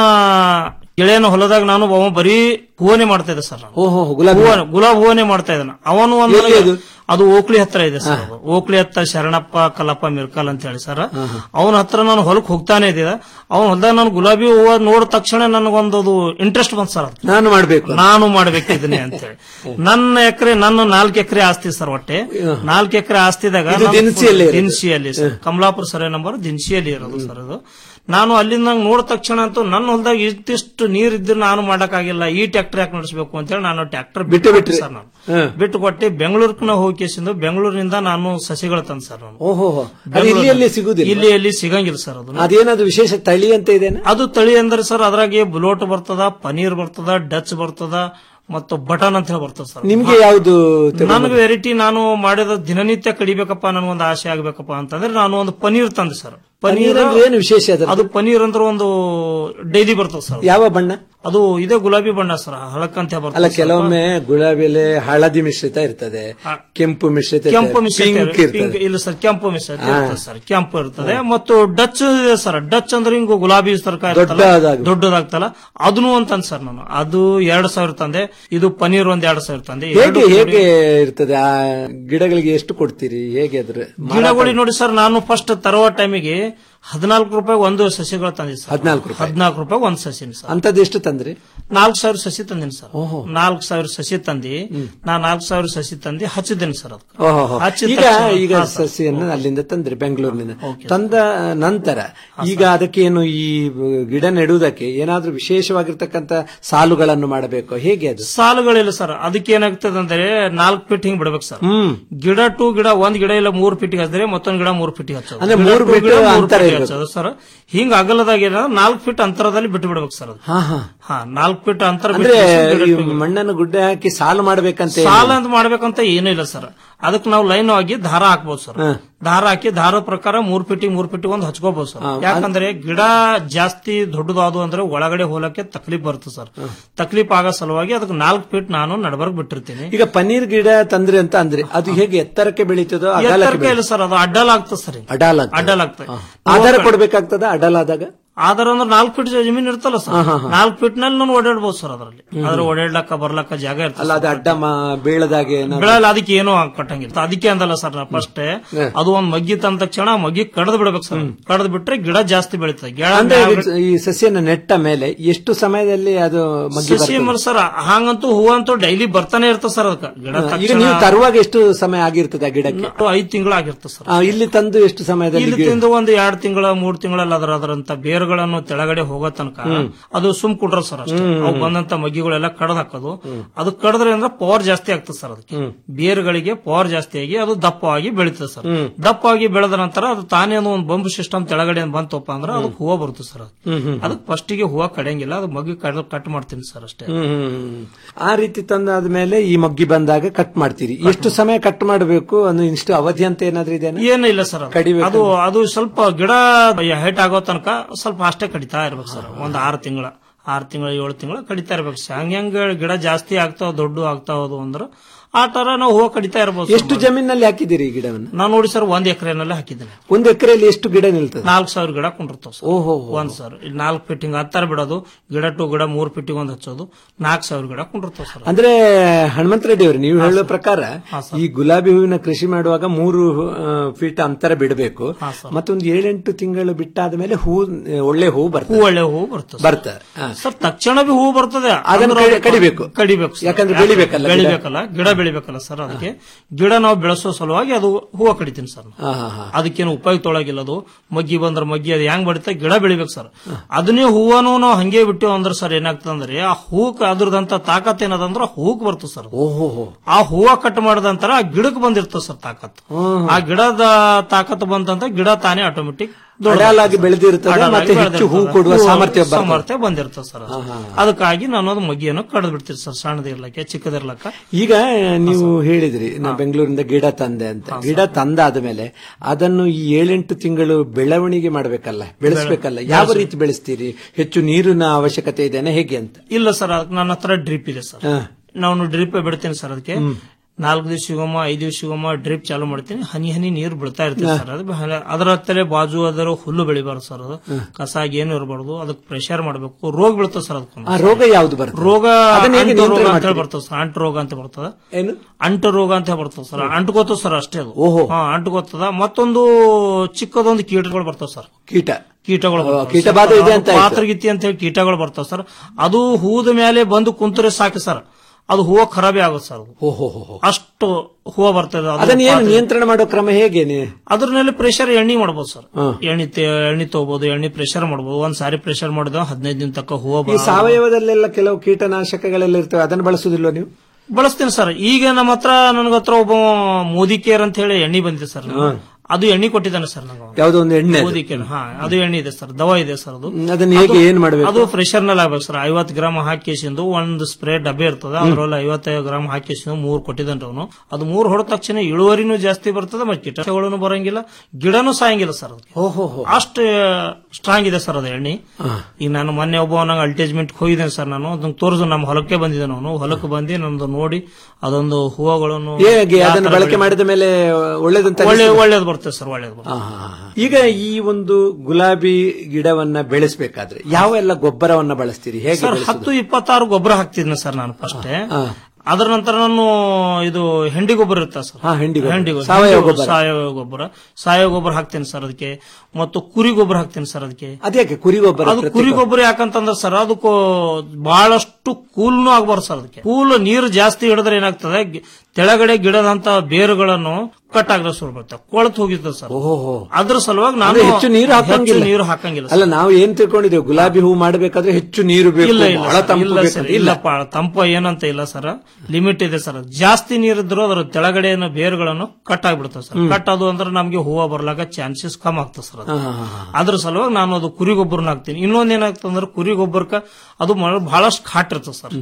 ಗೆಳೆಯನ ಹೊಲದಾಗ ನಾನು ಅವ ಬರೀ ಹೂವನೆ ಮಾಡ್ತಾ ಇದ್ದೆ ಸರ್ ನಾನು. ಓಹೋ ಗುಲಾಬಿ ಹೂವ- ಗುಲಾಬ್ ಹೂವನೆ ಮಾಡ್ತಾ ಇದ್ದಾನ ಅವನು ಒಂದು ಎಲ್ಲಿ ಅದು? ಅದು ಓಕ್ಲಿ ಹತ್ರ ಇದೆ ಸರ್ ಅದು. ಓಕ್ಲಿ ಹತ್ರ ಶರಣಪ್ಪ ಕಲ್ಲಪ್ಪ ಮಿರ್ಕಲ್ ಅಂತ ಹೇಳಿ ಸರ್ ಅವನ ಹತ್ರ ನಾನು ಹೊಲಕ್ ಹೋಗ್ತಾನೆ ಇದ್ದೆ ಅವನ ಹೊಲದಾಗ ನಾನು ಗುಲಾಬಿ ಹೂವ ನೋಡಿದ ತಕ್ಷಣ ನನಗೊಂದು ಅದು ಇಂಟ್ರೆಸ್ಟ್ ಬಂತು ಸರ್ ಅದು. ನಾನು ಮಾಡ್ಬೇಕು ನಾನು ಮಾಡ್ಬೇಕಿದ್ದೀನಿ ಅಂತ ಹೇಳಿ ನನ್ನ ಎಕರೆ ನನ್ನ ನಾಲ್ಕು ಎಕರೆ ಆಸ್ತಿ ಸರ್ ಒಟ್ಟೆ ನಾಲ್ಕು ಎಕರೆ ಆಸ್ತಿದಾಗ ಇದು ನಾನು ದಿನಸಿಯಲ್ಲಿ ಇರೋದು? ದಿನಸಿಯಲ್ಲಿ ಸರ್ ಕಮಲಾಪುರ ಸರ್ವೆ ನಂಬರ್ ದಿನಸಿಯಲ್ಲಿ ಇರೋದು ಸರ್ ಅದು ನಾನು ಅಲ್ಲಿಂದ ನೋಡಿದ ತಕ್ಷಣ ಅಂತೂ ನನ್ನ ಹೊಲದಾಗ ಇಷ್ಟಿಷ್ಟು ನೀರ್ ಇದ್ರೆ ನಾನು ಮಾಡಕ್ಕಾಗಿಲ್ಲ ಈ ಟ್ರ್ಯಾಕ್ಟರ್ ಯಾಕೆ ನಡೆಸಬೇಕು ಅಂತ ಹೇಳಿ ನಾನು ಟ್ರ್ಯಾಕ್ಟರ್ ಬಿಟ್ಟು ಬಿಟ್ಟು ಸರ್ ನಾನು ಬಿಟ್ಟು ಕೊಟ್ಟು ಬೆಂಗಳೂರ್ನ ಹೋಗಿ ಕೇಸಿಂದ ಬೆಂಗಳೂರಿನಿಂದ ನಾನು ಸಸಿಗಳು ತಂದೆ ಸರ್ ನಾನು ಓಹೋ ಅದು ಇಲ್ಲಿ ಎಲ್ಲಿ ಸಿಗುದಿಲ್ಲ ಇಲ್ಲಿ ಎಲ್ಲಿ ಸಿಗಂಗಿಲ್ಲ ಸರ್ ಅದು ಅದೇನಾದ್ರು ವಿಶೇಷ ತಳಿ ಅಂತ ಇದೇನಾ ಅದು ತಳಿ ಅಂದ್ರೆ ಸರ್ ಅದ್ರಾಗೆ ಬುಲೋಟ್ ಬರ್ತದ ಪನೀರ್ ಬರ್ತದ ಡಚ್ ಬರ್ತದ ಮತ್ತು ಬಟನ್ ಅಂತ ಹೇಳಿ ಬರ್ತದ ಸರ್ ನಿಮ್ಗೆ ಯಾವ್ದು ತಳಿ? ನನಗೆ ವೆರೈಟಿ ನಾನು ಮಾಡಿದ ದಿನನಿತ್ಯ ಕಡಿಬೇಕಪ್ಪ ನನಗೊಂದು ಆಸೆ ಆಗ್ಬೇಕಪ್ಪ ಅಂತಂದ್ರೆ ನಾನು ಒಂದು ಪನೀರ್ ತಂದೆ ಸರ್ ಪನೀರ್ ಅಂದ್ರೆ ಏನು ವಿಶೇಷ ಅದ್ರದ್ದು? ಅದು ಪನೀರ್ ಅಂದ್ರೆ ಒಂದು ಡೈಲಿ ಬರ್ತದೆ ಸರ್ ಯಾವ ಬಣ್ಣ ಅದು ಇದೇ ಗುಲಾಬಿ ಬಣ್ಣ ಸರ್ ಹಳಕ್ಕಂತ ಬರ್ತದೆ ಅಲ್ಲ ಸರ್. ಕೆಲವೊಮ್ಮೆ ಗುಲಾಬಿಯಲ್ಲಿ ಹಳದಿ ಮಿಶ್ರಿತ ಇರ್ತದೆ ಕೆಂಪು ಮಿಶ್ರಿತ ಇರ್ತದೆ, ಕೆಂಪು ಮಿಶ್ರಿತ pink ಇರುತ್ತೆ. ಇರ್ತದೆ. Pink ಇಲ್ಲ ಸರ್ ಕೆಂಪು ಮಿಶ್ರಿತ ಹಾ. ಇರ್ತದೆ ಸರ್ ಕೆಂಪು ಇರ್ತದೆ ಮತ್ತು ಡಚ್ ಇದೆ ಸರ್ ಡಚ್ ಅಂದ್ರೆ ಹಿಂಗ ಗುಲಾಬಿ ತರಕಾರಿ ದೊಡ್ಡದಾಗಿ. ದೊಡ್ಡದಾಗ್ತಲ್ಲ ಅದನ್ನು ಅಂತಂದ್ ಸರ್ ನಾನು ಅದು ಎರಡ್ ಸಾವಿರ ತಂದೆ ಇದು ಪನೀರ್ ಒಂದ್ ಎರಡ್ ಸಾವಿರ ತಂದೆ ಹೇಗೆ ಎರಡು ಹೇಗೆ ಇರ್ತದೆ ಆ ಗಿಡಗಳಿಗೆ ಎಷ್ಟು ಕೊಡ್ತೀರಿ ಹೇಗೆ ಅದ್ರ ಗಿಡಗಳು ನೋಡಿ ಸರ್ ನಾನು ಫಸ್ಟ್ ತರುವ ಟೈಮಿಗೆ ಹದಿನಾಲ್ಕು ರೂಪಾಯಿ ಒಂದು ಸಸಿಗಳು ತಂದಿ ಸರ್ ಹದಿನಾಲ್ಕು ರೂಪಾಯಿ ಹದಿನಾಲ್ಕು ರೂಪಾಯಿ ಒಂದು ಸಸಿ ಸರ್ ಅಂತದ್ ಎಷ್ಟು ತಂದ್ರಿ ನಾಲ್ಕು ಸಾವಿರ ಸಸಿ ತಂದಿನಿ ಸರ್ ನಾಲ್ಕು ಸಾವಿರ ಸಸಿ ತಂದಿ ನಾ ನಾಲ್ಕು ಸಾವಿರ ಸಸಿ ತಂದಿ ಹಚ್ಚಿದ್ದೇನೆ ಸರ್ ಅದಕ್ಕೆ ಓಹೋ ಹಚ್ಚಿದ ಈಗ ತಕ್ಷಣ- ಈಗ ಹಾ, ಸರ್. ಸಸಿಯನ್ನು ಅಲ್ಲಿಂದ ತಂದ್ರಿ ಬೆಂಗಳೂರಿನಿಂದ ತಂದ ನಂತರ ಈಗ ಅದಕ್ಕೆ ಏನು ಈ ಗಿಡ ನೆಡುವುದಕ್ಕೆ ಏನಾದ್ರೂ ವಿಶೇಷವಾಗಿರ್ತಕ್ಕಂತ ಸಾಲುಗಳನ್ನು ಮಾಡಬೇಕು ಹೇಗೆ ಅದು ಸಾಲುಗಳಿಲ್ಲ ಸರ್ ಅದಕ್ಕೆ ಏನಾಗ್ತದೆ ಅಂದ್ರೆ ನಾಲ್ಕು ಫೀಟ್ ಹಿಂಗ್ ಬಿಡ್ಬೇಕು ಸರ್ ಗಿಡ ಟು ಗಿಡ ಒಂದ್ ಗಿಡ ಇಲ್ಲ ಮೂರ್ ಫೀಟಿಗೆ ಹಚ್ಚಿದ್ರೆ ಮತ್ತೊಂದ್ ಗಿಡ ಮೂರ್ ಫೀಟಿಗೆ ಹಚ್ಚೋದು ಅಂದ್ರೆ ಗಿಡ ಮೂರ್ to feet ಗಿಡ ಮೂರ್ ಅಂತರ feet ಇರ್ಬೇಕು. ಹಚ್ಚೋದು ಸರ್ ಹಿಂಗ್ ಅಗಲದಾಗ ಏನಾದ್ರು ನಾಲ್ಕು ಫೀಟ್ ಅಂತರದಲ್ಲಿ ಬಿಟ್ಟು ಬಿಡ್ಬೇಕು ಸರ್ ಅದು ಹಾ ಹಾ ಹಾ ನಾಲ್ಕು ಫೀಟ್ ಅಂತರ ಅಂದ್ರೆ ಬಿಟ್ಟು ಈ ಗಿಡ to ಮಣ್ಣನ್ನು ಗುಡ್ಡೆ ಹಾಕಿ ಸಾಲು ಮಾಡ್ಬೇಕಂತ ಏನು? ಸಾಲ ಅಂತ ಮಾಡ್ಬೇಕಂತ ಏನೂ ಇಲ್ಲ ಸರ್ ಅದಕ್ಕೆ ನಾವು ಲೈನ್ ಆಗಿ ದಾರ ಹಾಕ್ಬೋದು ಸರ್ ದಾರ ಹಾಕಿ ದಾರದ ಪ್ರಕಾರ ಮೂರ್ ಫೀಟಿಗೆ ಮೂರ್ ಫೀಟಿಗೆ ಒಂದು ಹಚ್ಕೋಬಹುದು ಸರ್ ಹಾ, ಯಾಕಂದ್ರೆ ಗಿಡ ಜಾಸ್ತಿ ದೊಡ್ಡದಾದು ಅಂದ್ರೆ ಒಳಗಡೆ ಹೋಲಕ್ಕೆ ತಕ್ಲೀಫ್ ಬರುತ್ತೆ ಸರ್ ತಕ್ಲೀಫ್ ಆಗೋ ಸಲುವಾಗಿ ಅದಕ್ಕೆ ನಾಲ್ಕು ಫೀಟ್ ನಾನು ನಡಬರ್ಗ್ ಬಿಟ್ಟಿರ್ತೀನಿ ಈಗ ಪನ್ನೀರ್ ಗಿಡ ತಂದ್ರಿ ಅಂತ ಅಂದ್ರೆ ಅದು ಹೇಗೆ ಎತ್ತರಕ್ಕೆ ಬೆಳೀತದೋ ಅಗಲಕ್ಕೆ ಎತ್ತರಕ್ಕೆ ಇಲ್ಲ ಸರ್ ಅದು ಅಡ್ಡಲ್ ಆಗ್ತದೆ ಸರ್ ಅಡಾಲ ಅಡ್ಡಲ್ ಆಗ್ತದೆ ಆಧಾರ ಕೊಡ್ಬೇಕಾಗ್ತದ ಅಡಲಾದಾಗ ಆದ್ರ ಅಂದ್ರೆ ನಾಲ್ಕು ಫೀಟ್ ಜಮೀನ್ ಇರ್ತಲ್ಲ ಸರ್ ನಾಲ್ಕು ಫೀಟ್ ನಲ್ಲಿ ನಾನು ಓಡಾಡ್ಬೋದು ಸರ್ ಅದರಲ್ಲಿ ಅದ್ರ ಓಡಾಡ್ಲಕ್ಕ ಬರ್ಲಕ್ಕ ಜಾಗ ಅಲ್ಲ ಇರ್ತಲ್ಲ ಅದು ಅಡ್ಡ ಮ- ಬೀಳದಾಗೆ ಏನಾದ್ರು- ಬೆಳಲ್ಲ ಅದಕ್ಕೆ ಏನೋ ಕಟ್ಟಂಗಿಲ್ಲ ಅದಕ್ಕೆ ಅಂದಲ್ಲ ಸರ್ ನಾ ಫಸ್ಟ್ ಅದು ಒಂದ್ ಮಗ್ಗಿ ತಂದ ತಕ್ಷಣ ಆ ಮಗ್ಗಿ ಕಡ್ದು ಬಿಡ್ಬೇಕು ಸರ್ ಕಡ್ದು ಬಿಟ್ರೆ ಗಿಡ ಜಾಸ್ತಿ ಬೆಳೀತದೆ ಗಿಡ ಅಂದ್ರೆ ಮ್ಯಾಲ್ ಈ ಸಸ್ಯನ ನೆಟ್ಟ ಮೇಲೆ ಎಷ್ಟು ಸಮಯದಲ್ಲಿ ಅದು ಮಗ್ಗಿ ಸಸಿ ಬರ್ತದೆ? ಮರ ಸರ್ ಹಾಗಂತೂ ಹೂವಂತೂ ಡೈಲಿ ಬರ್ತಾನೆ ಇರ್ತದೆ ಸರ್ ಅದಕ್ಕೆ ಗಿಡ ಈಗ ತಕ್ಷಣ ನೀವು ತರುವಾಗ ಎಷ್ಟು ಸಮಯ ಆಗಿರ್ತದೆ ಆ ಗಿಡಕ್ಕೆ ಐದ್ ತಿಂಗಳು ಆಗಿರ್ತದೆ ಸರ್ ಆ, ಇಲ್ಲಿ ತಂದು ಎಷ್ಟು ಸಮಯದಲ್ಲಿ ಇಲ್ಲಿ ಗಿ- ತಿಂದು ಒಂದು ಎರಡ್ ತಿಂಗಳ ಮೂರ್ ತಿಂಗಳಲ್ಲಿ ಅದರ ಅದರಂತ ಬೇರುಗಳನ್ನು ತೆಳಗಡೆ ಹೋಗೋ ತನಕ ಅದು ಸುಮ್ ಕುಟ್ರ ಸರ್ ಅಷ್ಟೇ ಅವು ಬಂದಂತ ಮಗ್ಗಿಗಳೆಲ್ಲ ಕಡ್ದ್ ಹಾಕೋದು ಅದು ಕಡದ್ರೆ ಅಂದ್ರೆ ಪವರ್ ಜಾಸ್ತಿ ಆಗ್ತದೆ ಸರ್ ಅದಕ್ಕೆ ಬೇರುಗಳಿಗೆ ಪವರ್ ಜಾಸ್ತಿ ಆಗಿ ಅದು ದಪ್ಪವಾಗಿ ಬೆಳೀತದೆ ಸರ್ ದಪ್ಪವಾಗಿ ಬೆಳೆದ ನಂತರ ಅದು ತಾನೇ ಒಂದು ಬಂಬ್ ಸಿಸ್ಟಮ್ ತೆಳಗಡೆ ಬಂತಪ್ಪ ಅಂದ್ರೆ ಅದಕ್ಕೆ ಹೂವ ಬರುತ್ತೆ ಸರ್ ಅದಕ್ಕೆ ಫಸ್ಟ್ ಗೆ ಹೂವ ಕಡಿಯಂಗಿಲ್ಲ ಅದು ಮಗ್ಗಿ ಕಡ್ ಕಟ್ ಮಾಡ್ತೀನಿ ಸರ್ ಅಷ್ಟೇ ಹ್ಮ್, ಹ್ಮ್, ಹ್ಮ್. ಆ ರೀತಿ ತಂದಾದ್ಮೇಲೆ ಈ ಮಗ್ಗಿ ಬಂದಾಗ ಕಟ್ ಮಾಡ್ತೀರಿ ಎಷ್ಟು ಸಮಯ ಕಟ್ ಮಾಡಬೇಕು ಅನ್ನೋ ಇಷ್ಟು ಅವಧಿ ಅಂತ ಏನಾದ್ರೂ ಇದೆ ಏನೂ ಇಲ್ಲ ಸರ್ ಅದು. ಕಡಿಬೇಕು ಅದು ಅದು ಸ್ವಲ್ಪ ಗಿಡ ಹೈಟ್ ಆಗೋ ತನಕ ಸ್ವಲ್ಪ ಅಷ್ಟೇ ಕಡಿತಾ ಇರ್ಬೇಕು ಸರ್ ಒಂದ್ ಆರು ತಿಂಗಳ ಆರು ತಿಂಗಳ ಏಳು ತಿಂಗಳ ಕಡಿತಾ ಇರ್ಬೇಕು ಸರ್ ಹಂಗ ಹೆಂಗ ಗಿಡ ಜಾಸ್ತಿ ಆಗ್ತಾವ ದೊಡ್ಡ ಆಗ್ತಾವದು ಅಂದ್ರೆ ಆ ತರ ನಾವು ಹೂವು ಕಡಿತಾ ಇರ್ಬೋದು ಎಷ್ಟು ಜಮೀನಲ್ಲಿ ಹಾಕಿದ್ದೀರಿ ಈ ಗಿಡವನ್ನು ನಾನು ನೋಡಿ ಸರ್ ಒಂದ್ ಎಕರೆನಲ್ಲಿ ಹಾಕಿದ್ದೇನೆ ಒಂದು ಎಕರೆಯಲ್ಲಿ ಎಷ್ಟು ಗಿಡ ನಿಲ್ತದೆ ನಾಲ್ಕು ಸಾವಿರ ಗಿಡ ಕೊಂಡಿರ್ತಾವ ಸರ್ ಓಹೋ ಒಂದ್ ಸಾವಿರ ಇಲ್ಲಿ ನಾಲ್ಕು ಫಿಟ್ಟಿಂಗ್ ಹತ್ತರ ಬಿಡೋದು ಗಿಡ ಟು ಗಿಡ ಮೂರ್ ಫಿಟ್ಟಿಂಗ್ ಒಂದ್ ಹಚ್ಚೋದು ನಾಲ್ಕು ಸಾವಿರ ಗಿಡ ಕೊಂಡಿರ್ತಾವ ಸರ್ ಅಂದ್ರೆ ಹನುಮಂತ ರೆಡ್ಡಿ ಅವರು ನೀವು ಹೇಳುವ ಪ್ರಕಾರ ಈ ಗುಲಾಬಿ ಹೂವಿನ ಕೃಷಿ ಮಾಡುವಾಗ ಮೂರು ಫೀಟ್ ಅಂತರ ಬಿಡಬೇಕು ಮತ್ತೊಂದು ಏಳೆಂಟು ತಿಂಗಳು ಬಿಟ್ಟಾದ ಮೇಲೆ ಹೂ ಆ, ಒಳ್ಳೆ ಹೂ ಹೂ ಬರ್ತದೆ ಒಳ್ಳೆ ಹೂ ಬರ್ತದೆ ಬರ್ತದೆ ಹಾ. ಸರ್ ತಕ್ಷಣ ಬಿ ಹೂ ಬರ್ತದೆ ಅದನ್ನ ಅಂದ್ರೆ ಕಡಿ- ಕಡಿಬೇಕು. ಕಡಿಬೇಕು ಸರ್. ಯಾಕಂದ್ರೆ ಬೆಳಿಬೇಕಲ್ಲ ಗಿಡ. ಬೆಳಿಬೇಕಲ್ಲ ಗಿಡ ಬೆಳಿಬೇಕಲ್ಲ ಸರ್ ಅದಕ್ಕೆ ಗಿಡ ನಾವು ಬೆಳೆಸೋ ಸಲುವಾಗಿ ಅದು ಹೂವ ಕಡಿತೀನಿ ಸರ್ ಹಾ, ಹಾ, ಹಾ. ಅದಕ್ಕೇನು ಉಪಯೋಗ ತೊಳಗಿಲ್ಲ ಅದು ಮಗ್ಗಿ ಬಂದ್ರೆ ಮಗ್ಗಿ ಅದು ಹೆಂಗ್ ಬಡಿತ ಗಿಡ ಬೆಳಿಬೇಕು ಸರ್ ಅದನ್ನೇ ಹೂವನು ನಾವು ಹಂಗೆ ಬಿಟ್ಟು ಅಂದ್ರೆ ಸರ್ ಏನಾಗ್ತದೆ ಅಂದ್ರೆ ಆ ಹೂಕ್ ಅದ್ರದಂತ ತಾಕತ್ ಏನದಂದ್ರೆ ಹೂಕ್ ಬರ್ತದೆ ಸರ್ ಓಹೋ ಆ ಹೂವ ಕಟ್ ಮಾಡಿದ ನಂತರ ಆ ಗಿಡಕ್ಕೆ ಬಂದಿರ್ತದೆ ಸರ್ ತಾಕತ್ ಆ ಗಿಡದ ತಾಕತ್ ಬಂತಂತ ಗಿಡ ತಾನೇ ಆಟೋಮೆಟಿಕ್ ಅಡಲಾಗಿ ಬೆಳೆದಿರ್ತದೆ ಮತ್ತೆ ಹೆಚ್ಚು ಹೂ ಕೊಡುವ ಸಾಮರ್ಥ್ಯ ಬರ್ತದೆ. ಸಾಮರ್ಥ್ಯ ಬಂದಿರ್ತದೆ ಸರ್ ಅದು. ಅದಕ್ಕಾಗಿ ನಾನು ಅದು ಮಗ್ಗಿಯನ್ನು ಕಡ್ದು ಬಿಡ್ತೀನಿ ಸರ್ ಸಣ್ಣದಿರ್ಲಕ್ಕೆ ಚಿಕ್ಕದಿರ್ಲಕ್ಕ ಈಗ ನೀವು ಹೇಳಿದ್ರಿ ನಾ ಬೆಂಗಳೂರಿಂದ ಗಿಡ ತಂದೆ ಅಂತ ಗಿಡ ತಂದಾದ ಮೇಲೆ ಅದನ್ನು ಈ ಏಳೆಂಟು ತಿಂಗಳು ಬೆಳವಣಿಗೆ ಮಾಡಬೇಕಲ್ಲ ಬೆಳೆಸ್ಬೇಕಲ್ಲ ಯಾವ ರೀತಿ ಬೆಳೆಸ್ತೀರಿ ಹೆಚ್ಚು ನೀರಿನ ಅವಶ್ಯಕತೆ ಇದೆನಾ ಹೇಗೆ ಅಂತ ಇಲ್ಲ ಸರ್ ಅದಕ್ಕೆ ನನ್ನ ಹತ್ರ ಡ್ರಿಪ್ ಇದೆ ಸರ್ ನಾನು ಡ್ರಿಪ್ ಬಿಡ್ತೀನಿ ಸರ್ ಅದಕ್ಕೆ ನಾಲ್ಕು ದಿವಸಗೊಮ್ಮ ಐದು ದಿವಸಗೊಮ್ಮ ಡ್ರಿಪ್ ಚಾಲು ಮಾಡ್ತೀನಿ ಹನಿ ಹನಿ ನೀರು ಬೀಳ್ತಾ ಇರ್ತದೆ ಸರ್ ಅದು ಬಹಳ- ಅದರ ಹತ್ತಲೇ ಬಾಜು ಅದರ ಹುಲ್ಲು ಬೆಳಿಬಾರ್ದು ಸರ್ ಅದು ಕಸ ಏನು ಇರಬಾರ್ದು ಅದಕ್ಕೆ ಪ್ರೆಷರ್ ಮಾಡಬೇಕು ರೋಗ ಬೀಳ್ತದೆ ಸರ್ ಅದಕ್ಕೆ ಆ ರೋಗ ಯಾವ್ದು ಬರ್ತದೆ ರೋಗ ಅದನ್ನ ಹೇಗೆ ಅಂಟು ರೋಗ ನಿಯಂತ್ರಣ ಅಂತ ಹೇಳಿ ಮಾಡ್ತೀರಿ? ಬರ್ತದೆ ಸರ್ ಅಂಟು ರೋಗ ಅಂತ ಬರ್ತದೆ ಏನು ಅಂಟು ರೋಗ ಅಂತ ಬರ್ತದೆ ಸರ್ ಅಂಟ್ಕೋತದ ಸರ್ ಅಷ್ಟೇ ಅದು ಓಹೋ. ಹಾ ಅಂಟ್ಕೋತದ ಮತ್ತೊಂದು ಚಿಕ್ಕದೊಂದು ಕೀಟಗಳು ಬರ್ತಾವ ಸರ್ ಕೀಟ ಕೀಟಗಳು ಓ, ಬರ್ತಾವ ಕೀಟ ಸರ್. ಬಾಧೆ ಇದೆ ಅಂತ ಆಯ್ತು. ಪಾತ್ರಗಿತ್ತಿ ಅಂತ ಹೇಳಿ ಕೀಟಗಳು ಬರ್ತಾವ ಸರ್ ಅದು ಹೂದ ಮೇಲೆ ಬಂದು ಕುಂತರೆ ಸಾಕು ಸರ್ ಅದು ಹೂವ ಖರಾಬಿ ಆಗುತ್ತೆ ಸರ್ ಅದು ಓಹೋ ಅಷ್ಟು ಹೂವ ಬರ್ತದೆ ಅದು ಅದನ್ನ ಏನು ಪಾತ್ರೆ- ನಿಯಂತ್ರಣ ಮಾಡೋ ಕ್ರಮ ಹೇಗೆ ನೀವು ಅದ್ರ ಮೇಲೆ ಪ್ರೆಷರ್ ಎಣ್ಣೆ ಮಾಡ್ಬೋದು ಸರ್ ಹಾ. ಎಣ್ಣೆ ತೆ- ಎಣ್ಣೆ ತಗೋಬಹುದು ಎಣ್ಣೆ ಪ್ರೆಷರ್ ಮಾಡ್ಬೋದು ಒಂದ್ ಸಾರಿ ಪ್ರೆಷರ್ ಮಾಡಿದ ಹದಿನೈದು ದಿನ ತಕ್ಕ ಹೂವ ಈ ಬ- ಸಾವಯವದಲ್ಲೆಲ್ಲ ಕೆಲವು ಕೀಟನಾಶಕಗಳೆಲ್ಲ ಇರ್ತವೆ ಅದನ್ನು ಬಳಸುದಿಲ್ವ ನೀವು ಬಳಸ್ತೀನಿ ಸರ್ ಈಗ ನಮ್ಮ ಹತ್ರ ನನಗ ಹತ್ರ ಒಬ್ಬ ಮೋದಿ ಕೇರ್ ಅಂತ ಹೇಳಿ ಎಣ್ಣೆ ಬಂದಿದೆ ಸರ್ ಹಾ. ಅದು ಎಣ್ಣೆ ಕೊಟ್ಟಿದ್ದಾನೆ ಸರ್ ನಂಗೆ ಯಾವುದೋ ಒಂದು ಎಣ್ಣೆ ಅದು. ಮೋದಿ ಕೇರ್ ಹಾ ಅದು ಎಣ್ಣೆ ಇದೆ ಸರ್ ದವಾ ಇದೆ ಸರ್ ಅದು ಹ್ಮ್, ಅದನ್ನ ಹೇಗೆ ಅದು- ಏನ್ ಮಾಡ್ಬೇಕು? ಅದು ಫ್ರೆಶರ್ ನಲ್ಲಿ ಆಗ್ಬೇಕು ಸರ್ ಐವತ್ತು ಗ್ರಾಮ್ ಹಾಕಿಸಿಂದು ಒಂದು ಸ್ಪ್ರೇ ಡಬ್ಬೆ ಇರ್ತದೆ ಅದರಲ್ಲಿ ಐವತ್ತೈದು ಗ್ರಾಮ್ ಹಾಕಿಸಿಂದು ಮೂರ್ ಕೊಟ್ಟಿದ್ದಾನೆ ಅವನು ಅದು ಮೂರ್ ಹೊಡೆದ ತಕ್ಷಣ ಇಳುವರಿನೂ ಜಾಸ್ತಿ ಬರ್ತದೆ ಮತ್ತೆ ಕೀಟಗಳು ಬರಂಗಿಲ್ಲ ಗಿಡನೂ ಸಾಯಂಗಿಲ್ಲ ಸರ್ ಅದಕ್ಕೆ ಓಹೋ ಅಷ್ಟು ಸ್ಟ್ರಾಂಗ್ ಇದೆ ಸರ್ ಅದು ಎಣ್ಣೆ ಈಗ ನಾನು ಮೊನ್ನೆ ಒಬ್ಬ ನಂಗೆ ಅಲ್ಟೇಜ್ಮೆಂಟ್ ಹೋಗಿದ್ದೇನೆ ಸರ್ ನಾನು ಅದನ್ನ ತೋರಿಸು ನಮ್ಮ ಹೊಲಕ್ಕೆ ಬಂದಿದ್ದೆ ಅವನು ಹೊಲಕ್ಕೆ ಬಂದು ನಂದು ನೋಡಿ ಅದೊಂದು ಹೂವುಗಳನ್ನು ಹೇಗೆ ಯಾವ ಅದನ್ನು ತರ ಬಳಕೆ ಬೆಳೆ- ಮಾಡಿದ ಮೇಲೆ ಒಳ್ಳೇದಂತ ಒಳ್ಳೆ ಅನಿಸ್ತದೆ? ಒಳ್ಳೇದು ಬರ್ತದೆ ಸರ್ ಒಳ್ಳೇದು ಬರ್ತದೆ ಹಾ, ಹಾ, ಹಾ. ಈಗ ಈ ಒಂದು ಗುಲಾಬಿ ಗಿಡವನ್ನ ಬೆಳೆಸಬೇಕಾದ್ರೆ ಯಾವ ಎಲ್ಲ ಗೊಬ್ಬರವನ್ನ ಬಳಸ್ತೀರಿ ಹೇಗೆ ಸರ್ ಬೆಳೆಸೋದು? ಹತ್ತು ಇಪ್ಪತ್ತಾರು ಗೊಬ್ಬರ ಹಾಕ್ತಿದ್ನ ಸರ್ ನಾನು ಫಸ್ಟ್ ಅದರ ನಂತರ ನಾನು ಇದು ಹೆಂಡಿ ಗೊಬ್ಬರ ಇರ್ತಾ ಸರ್ ಹಾ, ಹೆಂಡಿ ಗೊಬ್ಬರ. ಹೆಂಡಿ ಗೊಬ್ಬರ. ಸಾವಯವ ಹೆಂಡಿ ಗೊಬ್ಬರ. ಸಾವಯವ ಗೊಬ್ಬರ ಸಾವಯವ ಗೊಬ್ಬರ ಹಾಕ್ತೇನೆ ಸರ್ ಅದಕ್ಕೆ ಮತ್ತು ಕುರಿ ಗೊಬ್ಬರ ಹಾಕ್ತೇನೆ ಸರ್ ಅದಕ್ಕೆ ಅದ್ಯಾಕೆ ಕುರಿ ಗೊಬ್ಬರ ಅದು ಪ್ರತಿ ಕುರಿ ಗೊಬ್ಬರ? ಗೊಬ್ಬರ ಯಾಕಂತಂದ್ರೆ ಸರ್ ಅದಕ್ಕೂ ಬಹಳಷ್ಟು ಕೂಲ್ನು ಆಗ್ಬಾರ್ದು ಸರ್ ಅದಕ್ಕೆ ಕೂಲ್ ನೀರು ಜಾಸ್ತಿ ಹಿಡಿದ್ರೆ ಏನಾಗ್ತದೆ ಗಿ- ತೆಳಗಡೆ ಗಿಡದಂತ ಬೇರುಗಳನ್ನು ಕಟ್ ಆಗದ ಶುರು ಬರ್ತವೆ ಕೊಳತು ಹೋಗಿರ್ತದೆ ಸರ್ ಓಹೋ ಅದ್ರ ಸಲುವಾಗಿ ನಾನು ಅಂದ್ರೆ ಹೆಚ್ಚು ನೀರು ಹಾಕಂಗಿಲ್ಲ ಹೆಚ್ಚು ನೀರು ಹಾಕಂಗಿಲ್ಲ ಅಲ್ಲ ನಾವು ಏನ್ ತಿಳ್ಕೊಂಡಿದ್ದೇವೆ ಗುಲಾಬಿ ಹೂ ಮಾಡಬೇಕಾದ್ರೆ ಹೆಚ್ಚು ನೀರು ಬೇಕು ಇಲ್ಲ ಇಲ್ಲ ಬಹಳ ಸರ್, ತಂಪು ಇಲ್ಲ ಬೇಕು ಸರ್, ಅಂತ. ಇಲ್ಲ ಇಲ್ಲಪ್ಪ ತಂಪ ಏನಂತ ಇಲ್ಲ ಸರ್ ಲಿಮಿಟ್ ಇದೆ ಸರ್ ಜಾಸ್ತಿ ನೀರಿದ್ರು ಅದರ ಕೆಳಗಡೆ ಬೇರುಗಳನ್ನು ಕಟ್ ಆಗ್ಬಿಡ್ತದೆ ಸರ್ ಹ್ಮ್. ಕಟ್ ಅದು ಅಂದ್ರೆ ನಮಗೆ ಹೂವು ಬರ್ಲಾಕ ಚಾನ್ಸಸ್ ಕಮ್ಮಿ ಆಗ್ತದೆ ಸರ್ ಅದು. ಹಾ, ಹಾ, ಹಾ. ಅದ್ರ ಸಲುವಾಗಿ ನಾನು ಅದು ಕುರಿ ಗೊಬ್ಬರನ ಹಾಕ್ತೀನಿ ಇನ್ನೊಂದ್ ಏನಾಗ್ತದೆ ಅಂದ್ರೆ ಕುರಿ ಗೊಬ್ಬರಕ್ಕ ಅದು ಮ- ಬಹಳಷ್ಟು ಖಾಟ್ ಇರ್ತದೆ ಸರ್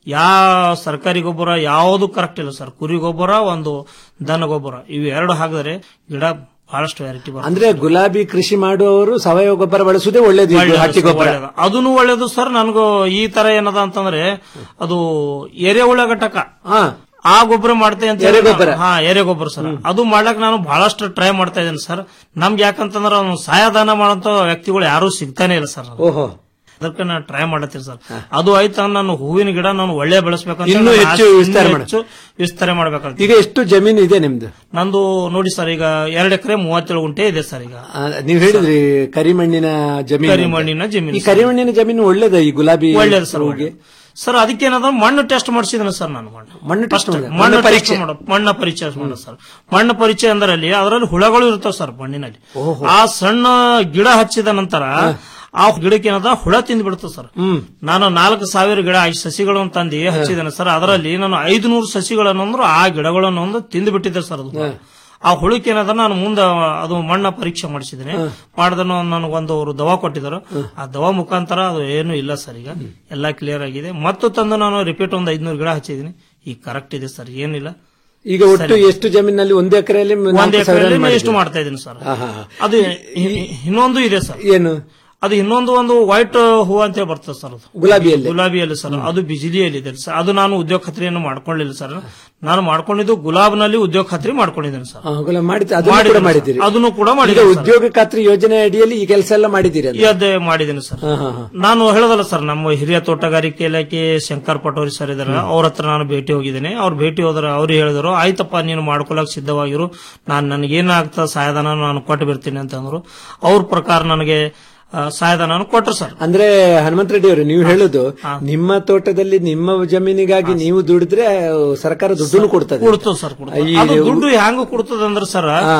ಯಾವ ಸರ್ಕಾರಿ ಗೊಬ್ಬರ ಯಾವುದು ಕರೆಕ್ಟ್ ಇಲ್ಲ ಸರ್ ಕುರಿ ಗೊಬ್ಬರ ಒಂದು ದನ ಗೊಬ್ಬರ ಇವು ಎರಡು ಹಾಕಿದ್ರೆ ಗಿಡ ಬಹಳಷ್ಟು ವೆರೈಟಿ ಬರ್ತದೆ ಅಂದ್ರೆ ಗುಲಾಬಿ ಕೃಷಿ ಮಾಡುವವರು ಸಾವಯವ ಗೊಬ್ಬರ ಬಳಸುವುದೇ ಒಳ್ಳೇದು ಇದು ಒಳ್ಳೇದು ಹಟ್ಟಿ ಸರ್, ಗೊಬ್ಬರ ಒಳ್ಳೇದು. ಅದನ್ನು ಒಳ್ಳೇದು ಸರ್ ನನಗೂ ಈ ತರ ಏನದ ಅಂತಂದ್ರೆ ಅದು ಎರೆಹುಳ ಘಟಕ ಆ ಗೊಬ್ಬರ ಮಾಡ್ತೇವೆ ಅಂತ ಹೇಳಿ ಎರೆಗೊಬ್ಬರ. ನಾನು- ಹಾ ಎರೆಗೊಬ್ಬರ ಸರ್ ಅದು ಮಾಡ್ಲಕ್ ನಾನು ಬಹಳಷ್ಟು ಟ್ರೈ ಮಾಡ್ತಾ ಇದ್ದೇನೆ ಸರ್ ನಮ್ಗೆ ಯಾಕಂತಂದ್ರೆ ಅವ್ನು ಸಹಾಯದಾನ ಮಾಡೋಂತ ವ್ಯಕ್ತಿಗಳು ಯಾರು ಸಿಗ್ತಾನೆ ಇಲ್ಲ ಸರ್ ಓಹೋ ಅದಕ್ಕೆ ನಾನು ಟ್ರೈ ಮಾಡತ್ತೀನಿ ಸರ್ ಅದು ಆಯ್ತಾ ನಾನು ಹೂವಿನ ಗಿಡ ನಾನು ಒಳ್ಳೆ ಬೆಳೆಸ್ಬೇಕಂತ ಇನ್ನೂ ನಾನು ಹೆಚ್ಚು ಆಸೆ- ವಿಸ್ತಾರ ಇನ್ನೂ ಮಾಡು. ಹೆಚ್ಚು ವಿಸ್ತಾರ ಮಾಡ್ಬೇಕಂತ ಈಗ ಎಷ್ಟು ಜಮೀನು ಇದೆ ನಿಮ್ದು ನಂದು ನೋಡಿ ಸರ್ ಈಗ ಎರಡು ಎಕರೆ ಮೂವತ್ತೇಳು ಗುಂಟೆ ಇದೆ ಸರ್ ಈಗ ಆ, ನೀವ್ ಹೇಳಿದ್ರಿ ಕರಿಮಣ್ಣಿನ ಜಮೀನು ಅಂತ. ಕರಿಮಣ್ಣಿನ ಜಮೀನು ಈ ಕರಿಮಣ್ಣಿನ ಜಮೀನು ಒಳ್ಳೇದ ಈ ಗುಲಾಬಿ ಒಳ್ಳೇದು ಸರ್ ಹೂವಿಗೆ? ಸರ್ ಅದಕ್ಕೇನದ ಮಣ್ಣು ಟೆಸ್ಟ್ ಮಾಡಿಸಿದ್ರೆ ಸರ್ ನಾನು ಮಣ್ಣು ಮಣ್ಣು ಟೆಸ್ಟ್ First ಮಾಡಿದ? ಮಣ್ಣು ಮಣ್ಣು ಪರೀಕ್ಷೆ ಪರೀಕ್ಷೆ? ಮಾಡೋದು ಮಣ್ಣ ಪರಿಚಯ ಮಾಡೋದು ಸರ್ ಮಣ್ಣು ಪರಿಚಯ ಅಂದ್ರಲ್ಲಿ ಅದರಲ್ಲಿ ಹುಳಗಳು ಇರ್ತಾವ ಸರ್ ಮಣ್ಣಿನಲ್ಲಿ ಆ ಸಣ್ಣ ಗಿಡ ಹಚ್ಚಿದ ನಂತರ ಆ ಗಿಡಕ್ಕೆ ಏನದ ಹುಳ ತಿಂದು ಬಿಡ್ತದೆ ಸರ್ ನಾನು ನಾಲ್ಕು ಸಾವಿರ ಗಿಡ ಈ ಸಸಿಗಳನ್ನು ತಂದು ಹಚ್ಚಿದ್ದೇನೆ ಸರ್ ಅದರಲ್ಲಿ ನಾನು ಐದು ನೂರು ಸಸಿಗಳನ್ನು ಅಂದ್ರೆ ಆ ಗಿಡಗಳನ್ನು ಒಂದು ತಿಂದು ಬಿಟ್ಟಿದ್ದೆ ಸರ್ ಅದು ಆ ಹುಳಕ್ಕೆ ಏನದ ನಾನು ಮುಂದೆ ಅದು ಮಣ್ಣ ಪರೀಕ್ಷೆ ಮಾಡಿಸಿದ್ದೇನೆ ಮಾಡಿದನು ನನಗೊಂದು ಅವರು ದವಾ ಕೊಟ್ಟಿದ್ದಾರೆ ಆ ದವಾ ಮುಖಾಂತರ ಅದು ಏನು ಇಲ್ಲ ಸರ್ ಈಗ ಎಲ್ಲ ಕ್ಲಿಯರ್ ಆಗಿದೆ ಮತ್ತು ತಂದು ನಾನು ರಿಪೀಟ್ ಒಂದು ಐದ್ನೂರು ಗಿಡ ಹಚ್ಚಿದ್ದೀನಿ ಈಗ ಕರೆಕ್ಟ್ ಇದೆ ಸರ್ ಏನಿಲ್ಲ ಈಗ ಒಟ್ಟು ಎಷ್ಟು ಜಮೀನಲ್ಲಿ ಒಂದು ಎಕರೆಯಲ್ಲಿ ಒಂದ್ ಎಕರೆಯಲ್ಲಿ ಎಷ್ಟು ಮಾಡ್ತಾ ಇದ್ದೀನಿ ಸರ್ ಅದು ಇ- ಇ- ಇನ್ನೊಂದು ಇದೆ ಸರ್ ಏನು ಅದು ಇನ್ನೊಂದು ಒಂದು ವೈಟ್ ಹೂ ಅಂತ ಹೇಳಿ ಬರ್ತದೆ ಸರ್ ಅದು ಗುಲಾಬಿಯಲ್ಲಿ ಗುಲಾಬಿಯಲ್ಲಿ ಸರ್ ಅದು ಬಿಜಿಲಿಯಲ್ಲಿ ಇದೆ ಸರ್ ಅದು ನಾನು ಉದ್ಯೋಗ ಖಾತ್ರಿಯನ್ನು ಮಾಡ್ಕೊಳ್ಳಿಲ್ಲ ಸರ್ ನಾನು ಮಾಡ್ಕೊಂಡಿದ್ದು ಗುಲಾಬ್ನಲ್ಲಿ ಉದ್ಯೋಗ ಖಾತ್ರಿ ಮಾಡ್ಕೊಂಡಿದ್ದೇನೆ ಸರ್ ಆ, ಗುಲಾಬಿ ಮಾಡಿ ಅದನ್ನು ಕೂಡ ಮಾಡಿದ್ದೀನಿ ಮಾಡಿದ್ದೀರಿ ಸರ್. ಅದನ್ನು ಕೂಡ ಈಗ ಮಾಡಿದ್ದೀನಿ ಸರ್. ಉದ್ಯೋಗ ಖಾತ್ರಿ ಯೋಜನೆ ಅಡಿಯಲ್ಲಿ ಈ ಕೆಲಸ ಎಲ್ಲ ಮಾಡಿದ್ದೀರಿ ಅಂತ? ಅದೇ ಮಾಡಿದ್ದೀನಿ ಸರ್ ಹಾ, ಹಾ, ಹಾ. ನಾನು ಹೇಳೋದಲ್ಲ ಸರ್ ನಮ್ಮ ಹಿರಿಯ ತೋಟಗಾರಿಕೆ ಇಲಾಖೆ ಶಂಕರ್ ಪಟೋರಿ ಸರ್ ಇದಾರೆ ಅವ್ರ ಹತ್ರ ನಾನು ಭೇಟಿ ಹೋಗಿದ್ದೇನೆ ಅವ್ರು ಭೇಟಿ ಹೋದ್ರ ಅವ್ರು ಹೇಳಿದ್ರು ಆಯ್ತಪ್ಪ ನೀನು ಮಾಡ್ಕೊಳಕ್ ಸಿದ್ಧವಾಗಿರು ನಾನು ನನಗೇನಾಗ್ತದ ಸಹಾಯಧನ ನಾನು ಕೊಟ್ಟು ಬಿಡ್ತೀನಿ ಅಂತಂದ್ರು ಅವ್ರ ಪ್ರಕಾರ ನನಗೆ ಆ, ಸಹಾಯಧನ ಕೊಟ್ರು ಸರ್ ಅಂದ್ರೆ ಹನುಮಂತ ರೆಡ್ಡಿ ಅವರು ನೀವು ಹೇಳುದು ನಿಮ್ಮ ತೋಟದಲ್ಲಿ ನಿಮ್ಮ ಜಮೀನಿಗಾಗಿ ನೀವು ದುಡಿದ್ರೆ ಆ, ಸರ್ಕಾರ ದುಡ್ಡನ್ನು ಕೊಡ್ತದೆ ಕೊಡ್ತದ ಸರ್ ಕೊಡ್ತದ. ಈ ಅದು ದುಡ್ಡು ಹೆಂಗ ಕೊಡ್ತದ ಅಂದ್ರೆ ಸರ್ ಹಾ.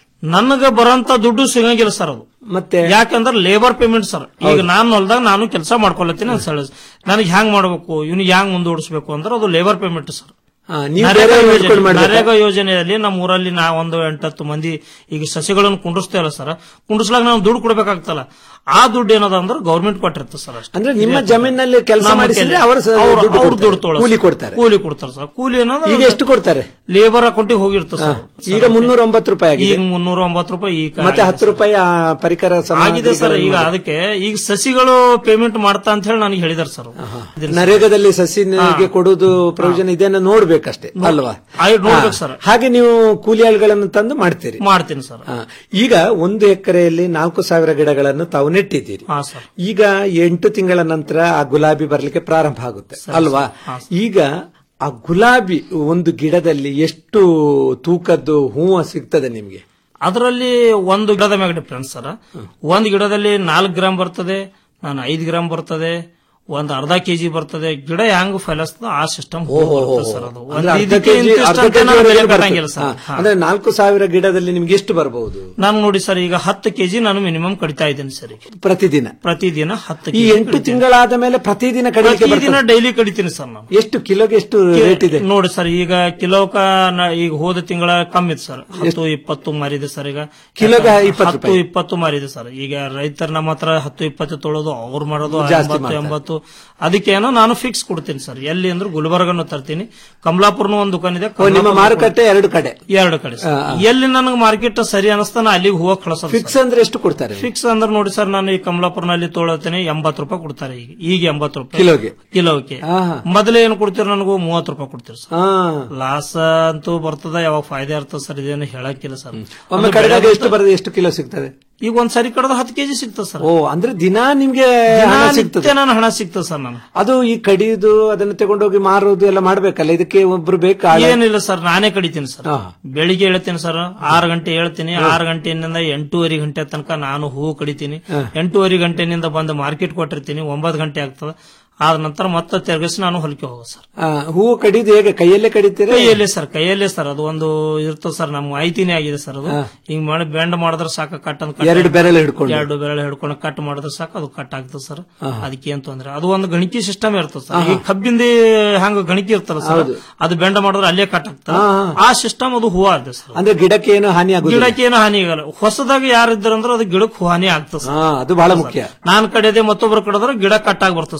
ನನಗ ಬರಂತ ದುಡ್ಡು ಸಿಗಂಗಿಲ್ಲ ಸರ್ ಅದು ಮತ್ತೆ ಯಾಕಂದ್ರೆ ಲೇಬರ್ ಪೇಮೆಂಟ್ ಸರ್ ಈಗ ನಾನು ಹೊಲ್ದಾಗ ನಾನು ಕೆಲಸ ಮಾಡ್ಕೊಳತ್ತೀನಿ ಅಂತ ಹೇಳಿ ನನಗೆ ಹ್ಯಾಂಗ್ ಮಾಡ್ಬೇಕು ಇವ್ನಿಗೆ ಹ್ಯಾಂಗ್ ಮುಂದೂಡಿಸ್ಬೇಕು ಅಂದ್ರೆ ಅದು ಲೇಬರ್ ಪೇಮೆಂಟ್ ಸರ್ ಆ, ನೀವು ನರೇಗಾ ಬೇರೆ ಯೋಜನೆ- ಹಿಡ್ಕೊಂಡು ಮಾಡ್ಬೇಕಾ? ನರೇಗಾ ಯೋಜನೆಯಲ್ಲಿ ನಮ್ಮ ಊರಲ್ಲಿ ನಾ ಒಂದು ಎಂಟತ್ತು ಮಂದಿ ಈಗ ಸಸಿಗಳನ್ನು ಕುಂಡಿಸ್ತೇವಲ್ಲ ಸರ್ ಕುಂಡಿಸ್ಲಾಗ ನಾವು ದುಡ್ಡು ಕೊಡ್ಬೇಕಾಗ್ತಲ್ಲ ಆ ದುಡ್ಡು ಏನದ ಅಂದ್ರೆ ಗೌರ್ಮೆಂಟ್ ಕೊಟ್ಟಿರುತ್ತೆ ಸರ್ ಅಷ್ಟೇ ಅಂದ್ರೆ ನಿಮ್ಮ ಜಮೀನಲ್ಲಿ ಕೆಲಸ ನಮ್ಮ ಮಾಡಿಸಿದ್ರೆ ಕೆಲ- ಅವರು ಸ- ಅವ್ರು- ದುಡ್ಡು ಅವ್ರು ಕೊಡ್ತಾರೆ. ದುಡ್ಡು ತೊಗೊಳೋದು ಕೂಲಿ ಸರ್. ಕೊಡ್ತಾರೆ ಕೂಲಿ ಕೊಡ್ತಾರೆ ಸರ್ ಕೂಲಿ ಅನ್ನೋದು ಈಗ ಎಷ್ಟು ಕೊಡ್ತಾರೆ ಲೇಬರ್ ಅಕೌಂಟಿಗೆ ಹೋಗಿರ್ತದೆ ಸರ್ ಈಗ ಮುನ್ನೂರ ಒಂಬತ್ತು ರೂಪಾಯಿ ಆಗಿದೆ ಈಗ ಮುನ್ನೂರ ಒಂಬತ್ತು ರೂಪಾಯಿ ಈಗ ಮತ್ತೆ ಹತ್ತು ರೂಪಾಯಿ ಆ ಪರಿಕರ ಆಗಿದೆ ಸರ್ ಈಗ ಸಾಮಗ್ರಿಗಳನ್ನು ಅದಕ್ಕೆ ಈಗ ಸಸಿಗಳು ಪೇಮೆಂಟ್ ಮಾಡ್ತಾ ಅಂತ ಹೇಳಿ ನನಗೆ ಹೇಳಿದಾರೆ ಸರ್ ನರೇಗಾದಲ್ಲಿ ಸಸಿಗೆ ಕೊಡುವುದು ಪ್ರಯೋಜನ ಇದನ್ನ ನೋಡ್ಬೇಕಷ್ಟೇ ಅಲ್ವಾ ಆಯ್ತು, ನೋಡ್ಬೇಕು ಹಾ. ಸರ್. ಹಾಗೆ ನೀವು ಕೂಲಿ ಆಳುಗಳನ್ನು ತಂದು ಮಾಡ್ತೀರಿ ಮಾಡ್ತೀನಿ ಸರ್ ಹಾ. ಈಗ ಒಂದು ಎಕರೆಯಲ್ಲಿ ನಾಲ್ಕು ಸಾವಿರ ಗಿಡಗಳನ್ನು ತಾವು ನೆಟ್ಟಿದ್ದೀರಿ ಹಾ ಸರ್ ಈಗ ಎಂಟು ತಿಂಗಳ ನಂತರ ಆ ಗುಲಾಬಿ ಬರ್ಲಿಕ್ಕೆ ಪ್ರಾರಂಭ ಆಗುತ್ತೆ ಅಲ್ವಾ ಈಗ ಆ ಗುಲಾಬಿ ಒಂದು ಗಿಡದಲ್ಲಿ ಎಷ್ಟು ತೂಕದ್ದು ಹೂವು ಸಿಗ್ತದೆ ನಿಮ್ಗೆ ಅದರಲ್ಲಿ ಒಂದು ಗಿಡದ ಮ್ಯಾಗ ಡಿಫ್ರೆನ್ಸ್ ಸರ್ ಒಂದು ಗಿಡದಲ್ಲಿ ನಾಲ್ಕು ಗ್ರಾಮ್ ಬರ್ತದೆ ನಾನು ಐದು ಗ್ರಾಮ್ ಬರ್ತದೆ ಒಂದು ಅರ್ಧ ಕೆಜಿ ಬರ್ತದೆ ಗಿಡ ಹೆಂಗ್ ಫೈಲಸ್ತದ ಆ ಸಿಸ್ಟಮ್ ಸರ್ ಅದು ಅಂದ್ರೆ ಒಂದು ಅರ್ಧ ಇದಕ್ಕೆ ಕೆಜಿ ಇಂತಿಷ್ಟು ಅರ್ಧ ಅಂತ ಕೆಜಿ ನಾನು ಬೆಲೆ ವರೆಗೆ ಬರ್ತದೆ. ಕಟ್ಟಂಗಿಲ್ಲ ಸರ್ ಹಾ. ಅಂದ್ರೆ ನಾಲ್ಕು ಸಾವಿರ ಗಿಡದಲ್ಲಿ ನಿಮ್ಗೆ ಎಷ್ಟು ಬರಬಹುದು ನಾನು ನೋಡಿ ಸರ್ ಈಗ ಹತ್ತು ಕೆಜಿ ನಾನು ಮಿನಿಮಮ್ ಕಡಿತಾ ಇದ್ದೀನಿ ಸರ್ ಈಗ ಪ್ರತಿದಿನ ಪ್ರತಿದಿನ ಹತ್ತು ಈ ಕೆಜಿ ಎಂಟು ತಿಂಗಳಾದ ಮೇಲೆ ಪ್ರತಿದಿನ ಕಡಿಲಿಕ್ಕೆ ಪ್ರತಿದಿನ ಬರ್ತದೆ ಡೈಲಿ ಕಡಿತೀನಿ ಸರ್ ನಾನು ಎಷ್ಟು ಕಿಲೋಗೆ ಎಷ್ಟು ರೇಟ್ ಇದೆ ನೋಡಿ ಸರ್ ಈಗ ಕಿಲೋಕ ನ- ಈಗ ಹೋದ ತಿಂಗಳ ಕಮ್ಮಿ ಇದೆ ಸರ್ ಹತ್ತು ಇಪ್ಪತ್ತು ಮಾರಿದೆ ಸರ್ ಈಗ ಕಿಲೋಗೆ ಇಪ್ಪತ್ತು ಹತ್ತು ರೂಪಾಯಿ. ಇಪ್ಪತ್ತು ಮಾರಿದೆ ಸರ್ ಈಗ ರೈತರು ನಮ್ಮ ಹತ್ರ ಹತ್ತು ಇಪ್ಪತ್ತು ತೊಳೋದು ಅವ್ರು ಮಾಡೋದು ಜಾಸ್ತಿ ಎಂಬತ್ತು ಮಾಡ್ತಾರೆ. ಎಂಬತ್ತು ಅದಕ್ಕೇನೋ ನಾನು ಫಿಕ್ಸ್ ಕೊಡ್ತೀನಿ ಸರ್ ಎಲ್ಲಿ ಅಂದ್ರೆ ಗುಲ್ಬರ್ಗನು ತರ್ತೀನಿ ಕಮಲಾಪುರ್ನು ಒಂದು ದುಕಾನ್ ಇದೆ ಓ, ನಿಮ್ಮ ಕಮಲಾಪುರ ಮಾರುಕಟ್ಟೆ ಎರಡು ಕಡೆ ಎರಡು ಕಡೆ ಸರ್. ಎಲ್ಲಿ ನನಗೆ ಮಾರ್ಕೆಟ್ ಸರಿ ಅನಿಸ್ತಾನ ಅಲ್ಲಿಗೆ ಹೂವ ಕಳಿಸೋದು ಫಿಕ್ಸ್ ಅಂದ್ರೆ ಎಷ್ಟು ಕೊಡ್ತಾರೆ ಫಿಕ್ಸ್ ಅಂದ್ರೆ ನೋಡಿ ಸರ್ ನಾನು ಈ ಕಮಲಾಪುರ್ನಲ್ಲಿ ತೊಗೊಳತೇನೆ ಎಂಬತ್ತು ರೂಪಾಯಿ ಕೊಡ್ತಾರೆ ಈಗ ಈಗ ಎಂಬತ್ತು ರೂಪಾಯಿ ಕಿಲೋಗೆ? ಕಿಲೋಕ್ಕೆ ಆಹಾ. ಮೊದಲೇ ಏನು ಕೊಡ್ತೀರ ನನಗೂ ಮೂವತ್ತು ರೂಪಾಯಿ ಕೊಡ್ತೀರಿ ಸರ್ ಹಾ ಲಾಸ್ ಅಂತೂ ಬರ್ತದ ಯಾವಾಗ ಫಾಯ್ದೆ ಇರ್ತದ ಸರ್ ಇದೇನು ಹೇಳಕ್ಕಿಲ್ಲ ಸರ್ ಒಮ್ಮೆ ಅದು ಕಡಿದಾಗ ಬೆಳೆ ಎಷ್ಟು ಬರ್ತದೆ ಎಷ್ಟು ಕಿಲೋ ಸಿಗ್ತದೆ ಈಗ ಒಂದ್ ಸರಿ ಕಡ್ದ ಹತ್ತು ಕೆಜಿ ಸಿಗ್ತದೆ ಸರ್ ಓ ಅಂದ್ರೆ ದಿನಾ ನಿಮ್ಗೆ ದಿನ ಹಣ ನಿತ್ಯ ಸಿಗ್ತದೆ ನಾನು ಹಣ ಸಿಗ್ತದೆ ಸರ್ ನಾನು ಅದು ಈ ಕಡಿಯುದು ಅದನ್ನು ತಗೊಂಡೋಗಿ ಮಾರೋದು ಎಲ್ಲ ಮಾಡ್ಬೇಕಲ್ಲ ಇದಕ್ಕೆ ಒಬ್ರು ಬೇಕಾ ಏನಿಲ್ಲ ಸರ್ ನಾನೇ ಕಡಿತೀನಿ ಸರ್ ಹಾ. ಬೆಳಿಗ್ಗೆ ಹೇಳ್ತೀನಿ ಸರ್ ಆರು ಗಂಟೆ ಹೇಳ್ತೀನಿ ಆರು ಗಂಟೆಯಿಂದ ಎಂಟೂವರೆ ಗಂಟೆ ತನಕ ನಾನು ಹೂವು ಕಡಿತೀನಿ ಎಂಟೂವರೆ ಗಂಟೆನಿಂದ ಬಂದು ಮಾರ್ಕೆಟ್ ಕೊಟ್ಟಿರ್ತೀನಿ ಒಂಬತ್ತು ಗಂಟೆ ಆಗ್ತದೆ ಆದ ನಂತರ ಮತ್ತೆ ತಿರ್ಗಿಸಿ ನಾನು ಹೊಲಿಕೆ ಹೋಗೋದು ಸರ್ ಆ, ಹೂವು ಕಡಿದು ಹೇಗೆ ಕೈಯಲ್ಲೇ ಕಡಿತೀರಾ ಕೈಯಲ್ಲೇ ಸರ್ ಕೈಯಲ್ಲೇ ಸರ್ ಅದು ಒಂದು ಇರ್ತದೆ ಸರ್ ನಮ್ಮ ಮಾಹಿತಿನೇ ಆಗಿದೆ ಸರ್ ಅದು ಹಿಂಗ್ ಮಾಡಿ ಬೆಂಡ್ ಮಾಡಿದ್ರೆ ಸಾಕು ಕಟ್ ಅಂತ ಎರಡು ಬೆರಳು ಹಿಡ್ಕೊಂಡು. ಎರಡು ಬೆರಳು ಹಿಡ್ಕೊಂಡು ಕಟ್ ಮಾಡಿದ್ರೆ ಸಾಕು ಅದು ಕಟ್ ಆಗ್ತದೆ ಸರ್ ಅದಕ್ಕೆ ಏನ್ ತೊಂದ್ರೆ ಅದು ಒಂದು ಗಣಿಕೆ ಸಿಸ್ಟಮ್ ಇರ್ತದೆ ಸರ್ ಈ ಕಬ್ಬಿಂದ ಹಂಗ ಗಣಿಕೆ ಇರ್ತಲ್ಲ ಸರ್ ಅದು ಬೆಂಡ ಮಾಡಿದ್ರೆ ಅಲ್ಲೇ ಕಟ್ ಆಗ್ತದೆ ಆ ಸಿಸ್ಟಮ್ ಅದು ಹೂವ ಇದೆ ಸರ್ ಅಂದ್ರೆ ಗಿಡಕ್ಕೆ ಏನು ಹಾನಿ ಆಗುದಿಲ್ಲ ಗಿಡಕ್ಕೆ ಏನು ಹಾನಿ ಆಗಲ್ಲ ಹೊಸದಾಗಿ ಯಾರು ಇದ್ದಾರಂದ್ರೆ ಅದು ಗಿಡಕ್ಕೆ ಹಾನಿ ಆಗ್ತದೆ ಸರ್ ಹಾ ಅದು ಬಹಳ ಮುಖ್ಯ ನಾನ್ ಕಡೆದೆ ಮತ್ತೊಬ್ರು ಕಡೆದ್ರೆ ಗಿಡ ಕಟ್ ಆಗಿ ಬರ್ತದೆ ಸರ್ ಹಾ,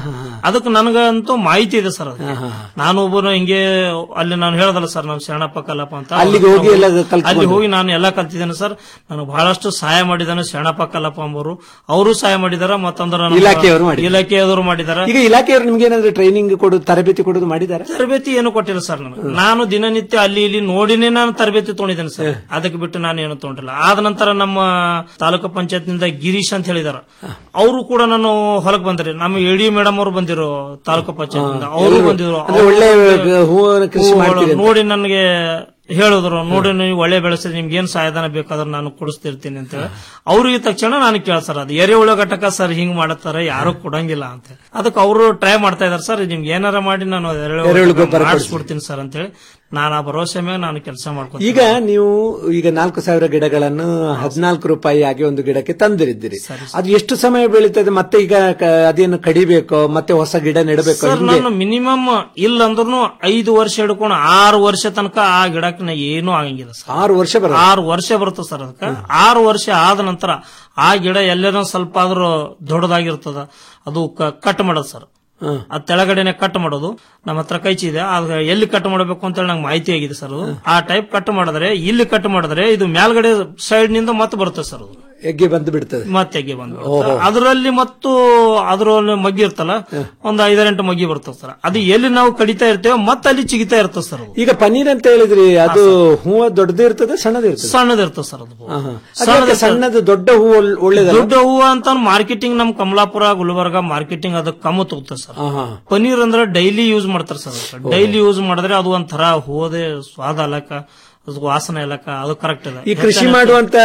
ಅದಕ್ಕೆ ನನಗಂತೂ ಮಾಹಿತಿ ಇದೆ ಸರ್ ಅದಕ್ಕೆ ನಾನು ಒಬ್ಬನು ಹಿಂಗೆ ಅಲ್ಲಿ ನಾನು ಹೇಳದಲ್ಲ ಸರ್ ನಾನು ಶರಣಪ್ಪ ಕಲ್ಲಪ್ಪ ಅಂತ ಅಲ್ಲಿಗೆ ಹೋಗಿ ಎಲ್ಲ ಕಲ್ತ್ಕೊಂಡ್ರಿ? ಅಲ್ಲಿ ಹೋಗಿ ನಾನು ಎಲ್ಲ ಕಲ್ತಿದ್ದೇನೆ ಸರ್ ನಾನು ಬಹಳಷ್ಟು ಸಹಾಯ ಮಾಡಿದ್ದಾನೆ ಶರಣಪ್ಪ ಕಲ್ಲಪ್ಪ ಎಂಬರು ಅವರು ಸಹಾಯ ಮಾಡಿದಾರ ಮತ್ತಂದ್ರ ನಮ್ಮ ಇಲಾಖೆಯವರು ಮಾಡಿದ್ದಾರೆ. ಇಲಾಖೆಯವರು ಮಾಡಿದಾರ ಈಗ ಇಲಾಖೆಯವರು ನಿಮ್ಗೆ ಏನಾದ್ರು ಟ್ರೈನಿಂಗ್ ಕೊಡೋದು ತರಬೇತಿ ಕೊಡೋದು ಮಾಡಿದ್ದಾರೆ ತರಬೇತಿ ಏನು ಕೊಟ್ಟಿಲ್ಲ ಸರ್ ನನಗೆ ನಾನು ದಿನನಿತ್ಯ ಅಲ್ಲಿ ಇಲ್ಲಿ ನೋಡಿನೇ ನಾನು ತರಬೇತಿ ತೊಗೊಂಡಿದ್ದೇನೆ ಸರ್ ಅದಕ್ಕೆ ಬಿಟ್ಟು ನಾನು ಏನು ತಗೊಂಡಿಲ್ಲ ಆದ ನಂತರ ನಮ್ಮ ತಾಲೂಕು ಪಂಚಾಯತ್ ನಿಂದ ಗಿರೀಶ್ ಅಂತ ಹೇಳಿದಾರ ಅವರು ಕೂಡ ನಾನು ಹೊಲಕ್ ಬಂದ್ರಿ ನಮ್ಮ ಎಡಿ ಮೇಡಮ್ ಅವರು ಬಂದಿರು ತಾಲೂಕು ಪಂಚಾಯತ್ ನಿಂದ ಅವರು ಎಲ್ರು- ಬಂದಿದ್ರು ಅಂದ್ರೆ ಒಳ್ಳೆ ಹೂವಿನ ಕೃಷಿ ಹೂಗಳು ಮಾಡ್ತೀರಿ ಅಂತ. ನೋಡಿ ನನಗೆ ಹೇಳಿದ್ರು ನೋಡಿ ನೀವು ಒಳ್ಳೆ ಬೆಳೆಸಿದ್ರೆ ನಿಮ್ಗೆ ಏನ್ ಸಹಾಯಧನ ಬೇಕಾದ್ರೆ ನಾನು ಕೊಡಿಸ್ತಿರ್ತೀನಿ ಅಂತ ಹೇಳಿ ಅವ್ರಿಗೆ ತಕ್ಷಣ ನಾನು ಕೇಳ ಸರ್ ಅದು ಎರೆಹುಳ ಘಟಕ ಸರ್ ಹಿಂಗ್ ಮಾಡತ್ತಾರ ಯಾರು ಕೊಡಂಗಿಲ್ಲ ಅಂತ ಅದಕ್ಕೆ ಅವರು ಟ್ರೈ ಮಾಡ್ತಾ ಇದಾರೆ ಸರ್ ನಿಮ್ಗೆ ಏನಾರ ಮಾಡಿ ನಾನು ಎರೆಹುಳ ಎರೆಹುಳ ಗೊಬ್ಬರ ಘಟಕ ಮಾಡಿಸ್ಕೊಡ್ತೀನಿ ಸರ್ ಅಂತ ಹೇಳಿ ನಾನು ಆ ಭರವಸೆ ಮೇಲೆ ನಾನು ಕೆಲಸ ಮಾಡ್ಕೊತೀನಿ ಈಗ ನೀವು ಈಗ ನಾಲ್ಕು ಸಾವಿರ ಗಿಡಗಳನ್ನು ಹದಿನಾಲ್ಕು ರೂಪಾಯಿ ಆಗಿ ಒಂದು ಗಿಡಕ್ಕೆ ತಂದಿರಿದ್ದೀರಿ ಅದು ಎಷ್ಟು ಸಮಯ ಬೆಳೀತದೆ ಮತ್ತೆ ಈಗ ಕ- ಅದೇನು ಕಡಿಬೇಕೋ ಮತ್ತೆ ಹೊಸ ಗಿಡ ನೆಡಬೇಕೋ ಸರ್ ಹಿಂಗೆ ನಾನು ಮಿನಿಮಮ್ ಇಲ್ಲ ಅಂದ್ರೂ ಐದು ವರ್ಷ ಹಿಡ್ಕೊಂಡು ಆರು ವರ್ಷ ತನಕ ಆ ಗಿಡಕ್ಕೆ ನಾ ಏನೂ ಆಗಂಗಿಲ್ಲ ಸರ್ ಆರು ವರ್ಷ ಬರ ಆರು ವರ್ಷ ಬರುತ್ತೆ ಸರ್ ಅದಕ್ಕೆ ಆರು ವರ್ಷ ಆದ ನಂತರ ಆ ಗಿಡ ಎಲ್ಲೇನೋ ಸ್ವಲ್ಪ ಆದ್ರೂ ದೊಡ್ಡದಾಗಿರ್ತದ ಅದು ಕ- ಕಟ್ ಮಾಡೋದು ಸರ್ ಆ ತೆಳಗಡೆನೆ ಕಟ್ ಮಾಡೋದು ನಮ್ಮ ಹತ್ರ ಕೈಚಿ ಇದೆ ಆದ್ರೆ ಎಲ್ಲಿ ಕಟ್ ಮಾಡಬೇಕು ಅಂತ ಹೇಳಿ ನಂಗೆ ಮಾಹಿತಿ ಆಗಿದೆ ಸರ್ ಅದು. ಆ ಟೈಪ್ ಕಟ್ ಮಾಡಿದ್ರೆ ಇಲ್ಲಿ ಕಟ್ ಮಾಡಿದ್ರೆ ಇದು ಮೇಲ್ಗಡೆ ಸೈಡ್ ನಿಂದ ಮತ್ತೆ ಬರುತ್ತೆ ಸರ್ ಅದು ಎಗ್ಗೆ ಬಂದು ಬಿಡ್ತದೆ ಮತ್ತೆ ಎಗ್ಗೆ ಬಂದು ಓಹೋ. ಅದರಲ್ಲಿ ಮತ್ತು ಅದರಲ್ಲಿ ಮಗ್ಗಿ ಇರ್ತಲ್ಲ ಒಂದು ಐದರೆಂಟು ಮಗ್ಗಿ ಬರ್ತದೆ ಸರ್ ಅದು ಎಲ್ಲಿ ನಾವು ಕಡಿತಾ ಇರ್ತೇವೆ ಮತ್ತೆ ಅಲ್ಲಿ ಚಿಗಿತಾ ಇರ್ತದೆ ಸರ್ ಅದು ಈಗ ಪನ್ನೀರ್ ಅಂತ ಹೇಳಿದ್ರಿ ಅದು ಹೂವು ದೊಡ್ಡದು ಇರ್ತದೆ ಸಣ್ಣದು ಇರ್ತದೆ ಸಣ್ಣದಿರ್ತದೆ ಸರ್ ಅದು ಆಹಾ. ಅದು ಯಾಕೆ ಸಣ್ಣದು ದೊಡ್ಡ ಹೂ ಒಳ್ಳೇದಲ್ಲ ದೊಡ್ಡ ಹೂವು ಅಂತ ಮಾರ್ಕೆಟಿಂಗ್ ನಮ್ ಕಮಲಾಪುರ ಗುಲ್ಬರ್ಗ ಮಾರ್ಕೆಟಿಂಗ್ ಅದು ಕಮ್ಮಿ ತಗೋತದೆ ಸರ್ ಆಹಾ. ಪನೀರ್ ಅಂದ್ರೆ ಡೈಲಿ ಯೂಸ್ ಮಾಡ್ತಾರೆ ಸರ್ ಡೈಲಿ ಯೂಸ್ ಮಾಡಿದ್ರೆ ಅದು ಒಂಥರ ಹೂವದೇ ಸ್ವಾದ ಅಲಕ ಅದು ವಾಸನೆ ಅಲಕ ಅದು ಕರೆಕ್ಟ್ ಇದೆ ಈ ಕೃಷಿ ಮಾಡುವಂತ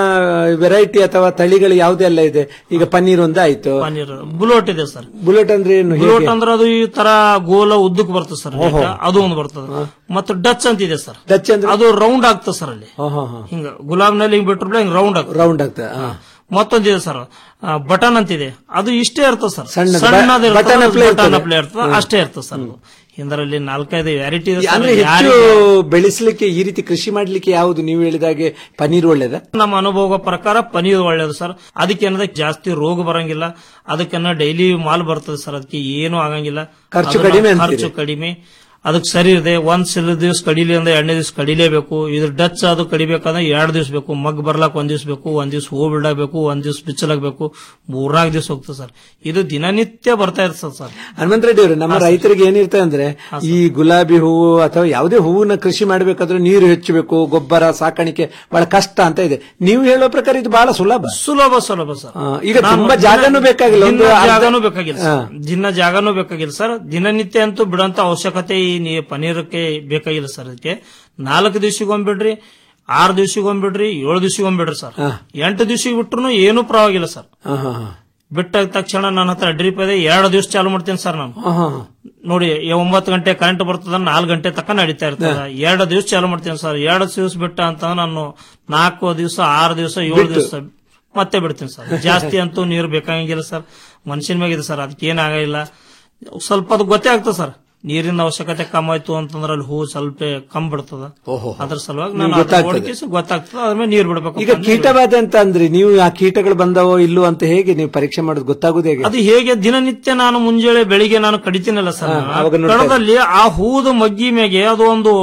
ವೆರೈಟಿ ಅಥವಾ ತಳಿಗಳು ಯಾವುದೆಲ್ಲ ಇದೆ ಈಗ ಪನ್ನೀರ್ ಒಂದು ಆಯ್ತು ಪನೀರ್ ಬುಲೋಟ್ ಇದೆ ಸರ್ ಬುಲೆಟ್ ಅಂದ್ರೆ ಏನು ಹೇಗೆ? ಬುಲೋಟ್ ಅಂದ್ರೆ ಅದು ಈ ತರ ಗೋಲ ಉದ್ದಕ್ಕೆ ಬರ್ತದೆ ಸರ್ ಅದು ಒಂದು ಬರ್ತದೆ ಮತ್ತು ಡಚ್ ಅಂತ ಇದೆ ಸರ್ ಡಚ್ ಅಂದ್ರೆ ಅದು ರೌಂಡ್ ಆಗ್ತದೆ ಸರ್ ಅಲ್ಲಿ ಹಿಂಗ ಗುಲಾಬ್ನಲ್ಲಿ ಹಿಂಗ್ ಬಿಟ್ರೆ ಹಿಂಗ್ ರೌಂಡ್ ಆಗ್ತದೆ ರೌಂಡ್ ಆಗ್ತದೆ ಹಾ. ಮತ್ತೊಂದಿದೆ ಸರ್ ಬಟನ್ ಅಂತಿದೆ ಅದು ಇಷ್ಟೇ ಇರ್ತದೆ ಸರ್ ಸಣ್ಣದು. ಸಣ್ಣದು ಇರ್ತದೆ, ಬಟನ್ ಅಪ್ಲೈ ಬಟನ್ ಇರ್ತದೆ. ಅಪ್ಲೈ ಇರ್ತದೆ ಹ್ಮ್. ಅಷ್ಟೇ ಇರ್ತದೆ ಸರ್ ಅದು ಇದರಲ್ಲಿ ನಾಲ್ಕೈದು ವ್ಯಾರೈಟಿ ಇದೆ ಸರ್. ಅಂದ್ರೆ ಹೆಚ್ಚು ಯಾರಿಗೆ- ಬೆಳೆಸಲಿಕ್ಕೆ ಈ ರೀತಿ ಕೃಷಿ ಮಾಡ್ಲಿಕ್ಕೆ ಯಾವುದು ನೀವು ಹೇಳಿದಾಗೆ ಪನ್ನೀರ್ ಒಳ್ಳೇದ ನಮ್ಮ ಅನುಭವ ಪ್ರಕಾರ ಪನೀರ್ ಒಳ್ಳೇದು ಸರ್ ಅದಕ್ಕೆ ಏನದ ಜಾಸ್ತಿ ರೋಗ ಬರಂಗಿಲ್ಲ ಅದಕ್ಕೆ ಡೈಲಿ ಮಾಲ್ ಬರ್ತದೆ ಸರ್ ಅದಕ್ಕೆ ಏನು ಆಗಂಗಿಲ್ಲ ಖರ್ಚು ಅದನ್ನ ಕಡಿಮೆ ಅಂತೀರಿ. ಖರ್ಚು ಕಡಿಮೆ ಅದಕ್ಕೆ ಸರಿ ಇದೆ ಒಂದ್ ಸಿಲ ದಿವಸ ಕಡಿಲಿ ಅಂದ್ರೆ ಎರಡನೇ ದಿವಸ ಕಡಿಲೇಬೇಕು ಇದ್ರ ಡಚ್ ಅದು ಕಡಿಬೇಕಂದ್ರೆ ಎರಡು ದಿವಸ ಬೇಕು ಮಗ್ ಬರ್ಲಾಕ್ ಒಂದ್ ದಿವಸ ಬೇಕು ಒಂದ್ ದಿವಸ ಹೂ ಬಿಡಬೇಕು ಒಂದ್ ದಿವಸ ಬಿಚ್ಚಲಾಗಬೇಕು ಮೂರ್ನಾಲ್ಕು ದಿವಸ ಹೋಗ್ತದೆ ಸರ್ ಇದು ದಿನನಿತ್ಯ ಬರ್ತಾ ಇರ್ತದೆ ಸರ್ ಹನುಮಂತ ರೆಡ್ಡಿ ಅವರು ನಮ್ಮ ರೈತರಿಗೆ ಏನಿರ್ತದೆ ಅಂದ್ರೆ ಈ ಗುಲಾಬಿ ಹೂವು ಅಥವಾ ಯಾವುದೇ ಹೂವಿನ ಕೃಷಿ ಮಾಡಬೇಕಾದ್ರೆ ನೀರು ಹೆಚ್ಚಬೇಕು ಗೊಬ್ಬರ ಸಾಕಾಣಿಕೆ ಬಹಳ ಕಷ್ಟ ಅಂತ ಇದೆ ನೀವು ಹೇಳೋ ಪ್ರಕಾರ ಇದು ಬಹಳ ಸುಲಭ ಸುಲಭ ಸುಲಭ ಸರ್ ಆ, ಈಗ ನಾನು ತುಂಬಾ ಜಾಗನೂ ಬೇಕಾಗಿಲ್ಲ ಒಂದು ದಿನ ಅರ್ಧ- ಜಾಗನೂ ಬೇಕಾಗಿಲ್ಲ ಹಾ. ಸರ್. ದಿನ ಜಾಗನೂ ಬೇಕಾಗಿಲ್ಲ ಸರ್ ದಿನನಿತ್ಯ ಅಂತೂ ಬಿಡಂತ ಅವಶ್ಯಕತೆ ಈ ನೀ- ಪನೀರಕ್ಕೆ ಬೇಕಾಗಿಲ್ಲ ಸರ್ ಅದಕ್ಕೆ ನಾಲ್ಕು ದಿವಸಕ್ಕೊಮ್ಬಿಡ್ರಿ ಆರು ದಿವಸಕ್ಕೊಮ್ಬಿಡ್ರಿ ಏಳು ದಿವಸಕ್ಕೊಮ್ಬಿಡ್ರಿ ಸರ್ ಎಂಟು ದಿವಸಕ್ಕೆ ಬಿಟ್ರು ಏನೂ ಪರವಾಗಿಲ್ಲ ಸರ್ ಹಾ, ಹಾ, ಹಾ. ಬಿಟ್ಟ ತಕ್ಷಣ ನನ್ನ ಹತ್ರ ಡ್ರಿಪ್ ಇದೆ ಎರಡು ದಿವಸ ಚಾಲು ಮಾಡ್ತೀನಿ ಸರ್ ನಾನು ಹಾ, ಹಾ, ಹಾ. ನೋಡಿ ಈ ಒಂಬತ್ತು ಗಂಟೆ ಕರೆಂಟ್ ಬರ್ತದ ನಾಲ್ಕು ಗಂಟೆ ತಕ್ಕ ನಡೀತಾ ಇರ್ತದ ಎರಡು ದಿವಸ ಚಾಲು ಮಾಡ್ತೀನಿ ಸರ್ ಎರಡು ದಿವಸ ಬಿಟ್ಟ ಅಂತ ನಾನು ನಾಲ್ಕು ದಿವಸ ಆರು ದಿವಸ ಏಳು ಬಿಟ್ಟು. ದಿವಸ ಮತ್ತೆ ಬಿಡ್ತೀನಿ ಸರ್ ಜಾಸ್ತಿ ಅಂತೂ ನೀರು ಬೇಕಾಗಿಲ್ಲ ಸರ್ ಮನುಷ್ಯನ ಮ್ಯಾಗಿದೆ ಸರ್ ಅದಕ್ಕೆ ಏನಾಗಿಲ್ಲ ಸ್ವಲ್ಪ ಅದು ಗೊತ್ತೇ ಆಗ್ತದೆ ಸರ್ ನೀರಿನ ಅವಶ್ಯಕತೆ ಕಮ್ಮಿ ಆಯ್ತು ಅಂತಂದ್ರೆ ಅಲ್ಲಿ ಹೂ ಸ್ವಲ್ಪ ಕಮ್ಮಿ ಬಿಡ್ತದ ಅದ್ರ ಸಲುವಾಗಿ ನಾನು ನಿಮ್ಗೆ ಅದನ್ನ ಗೊತ್ತಾಗ್ತದೆ. ನೋಡ್ಕೇಸಿ ಗೊತ್ತಾಗ್ತದೆ ಅದ್ರ ಮೇಲೆ ನೀರು ಬಿಡಬೇಕು ಈಗ ಕೀಟಬಾಧೆ ಅಂತ ಅಂದ್ರೆ ನೀವು ಆ ಕೀಟಗಳು ಬಂದವೋ ಇಲ್ಲೋ ಅಂತ ಹೇಗೆ ನೀವು ಪರೀಕ್ಷೆ ಮಾಡೋದು ಗೊತ್ತಾಗುದು ಹೇಗೆ ಅದು ಹೇಗೆ ದಿನನಿತ್ಯ ನಾನು ಮುಂಜಾನೆ ಬೆಳಿಗ್ಗೆ ನಾನು ಕಡಿತೀನಲ್ಲ ಸರ್ ಹಾ, ನಾನು. ಆವಾಗ ನೋಡ್ತಾ ಕಡದಲ್ಲಿ ಆ ಹೂದ ಮಗ್ಗಿ ಮೇಲೆ ಅದು ಒಂದು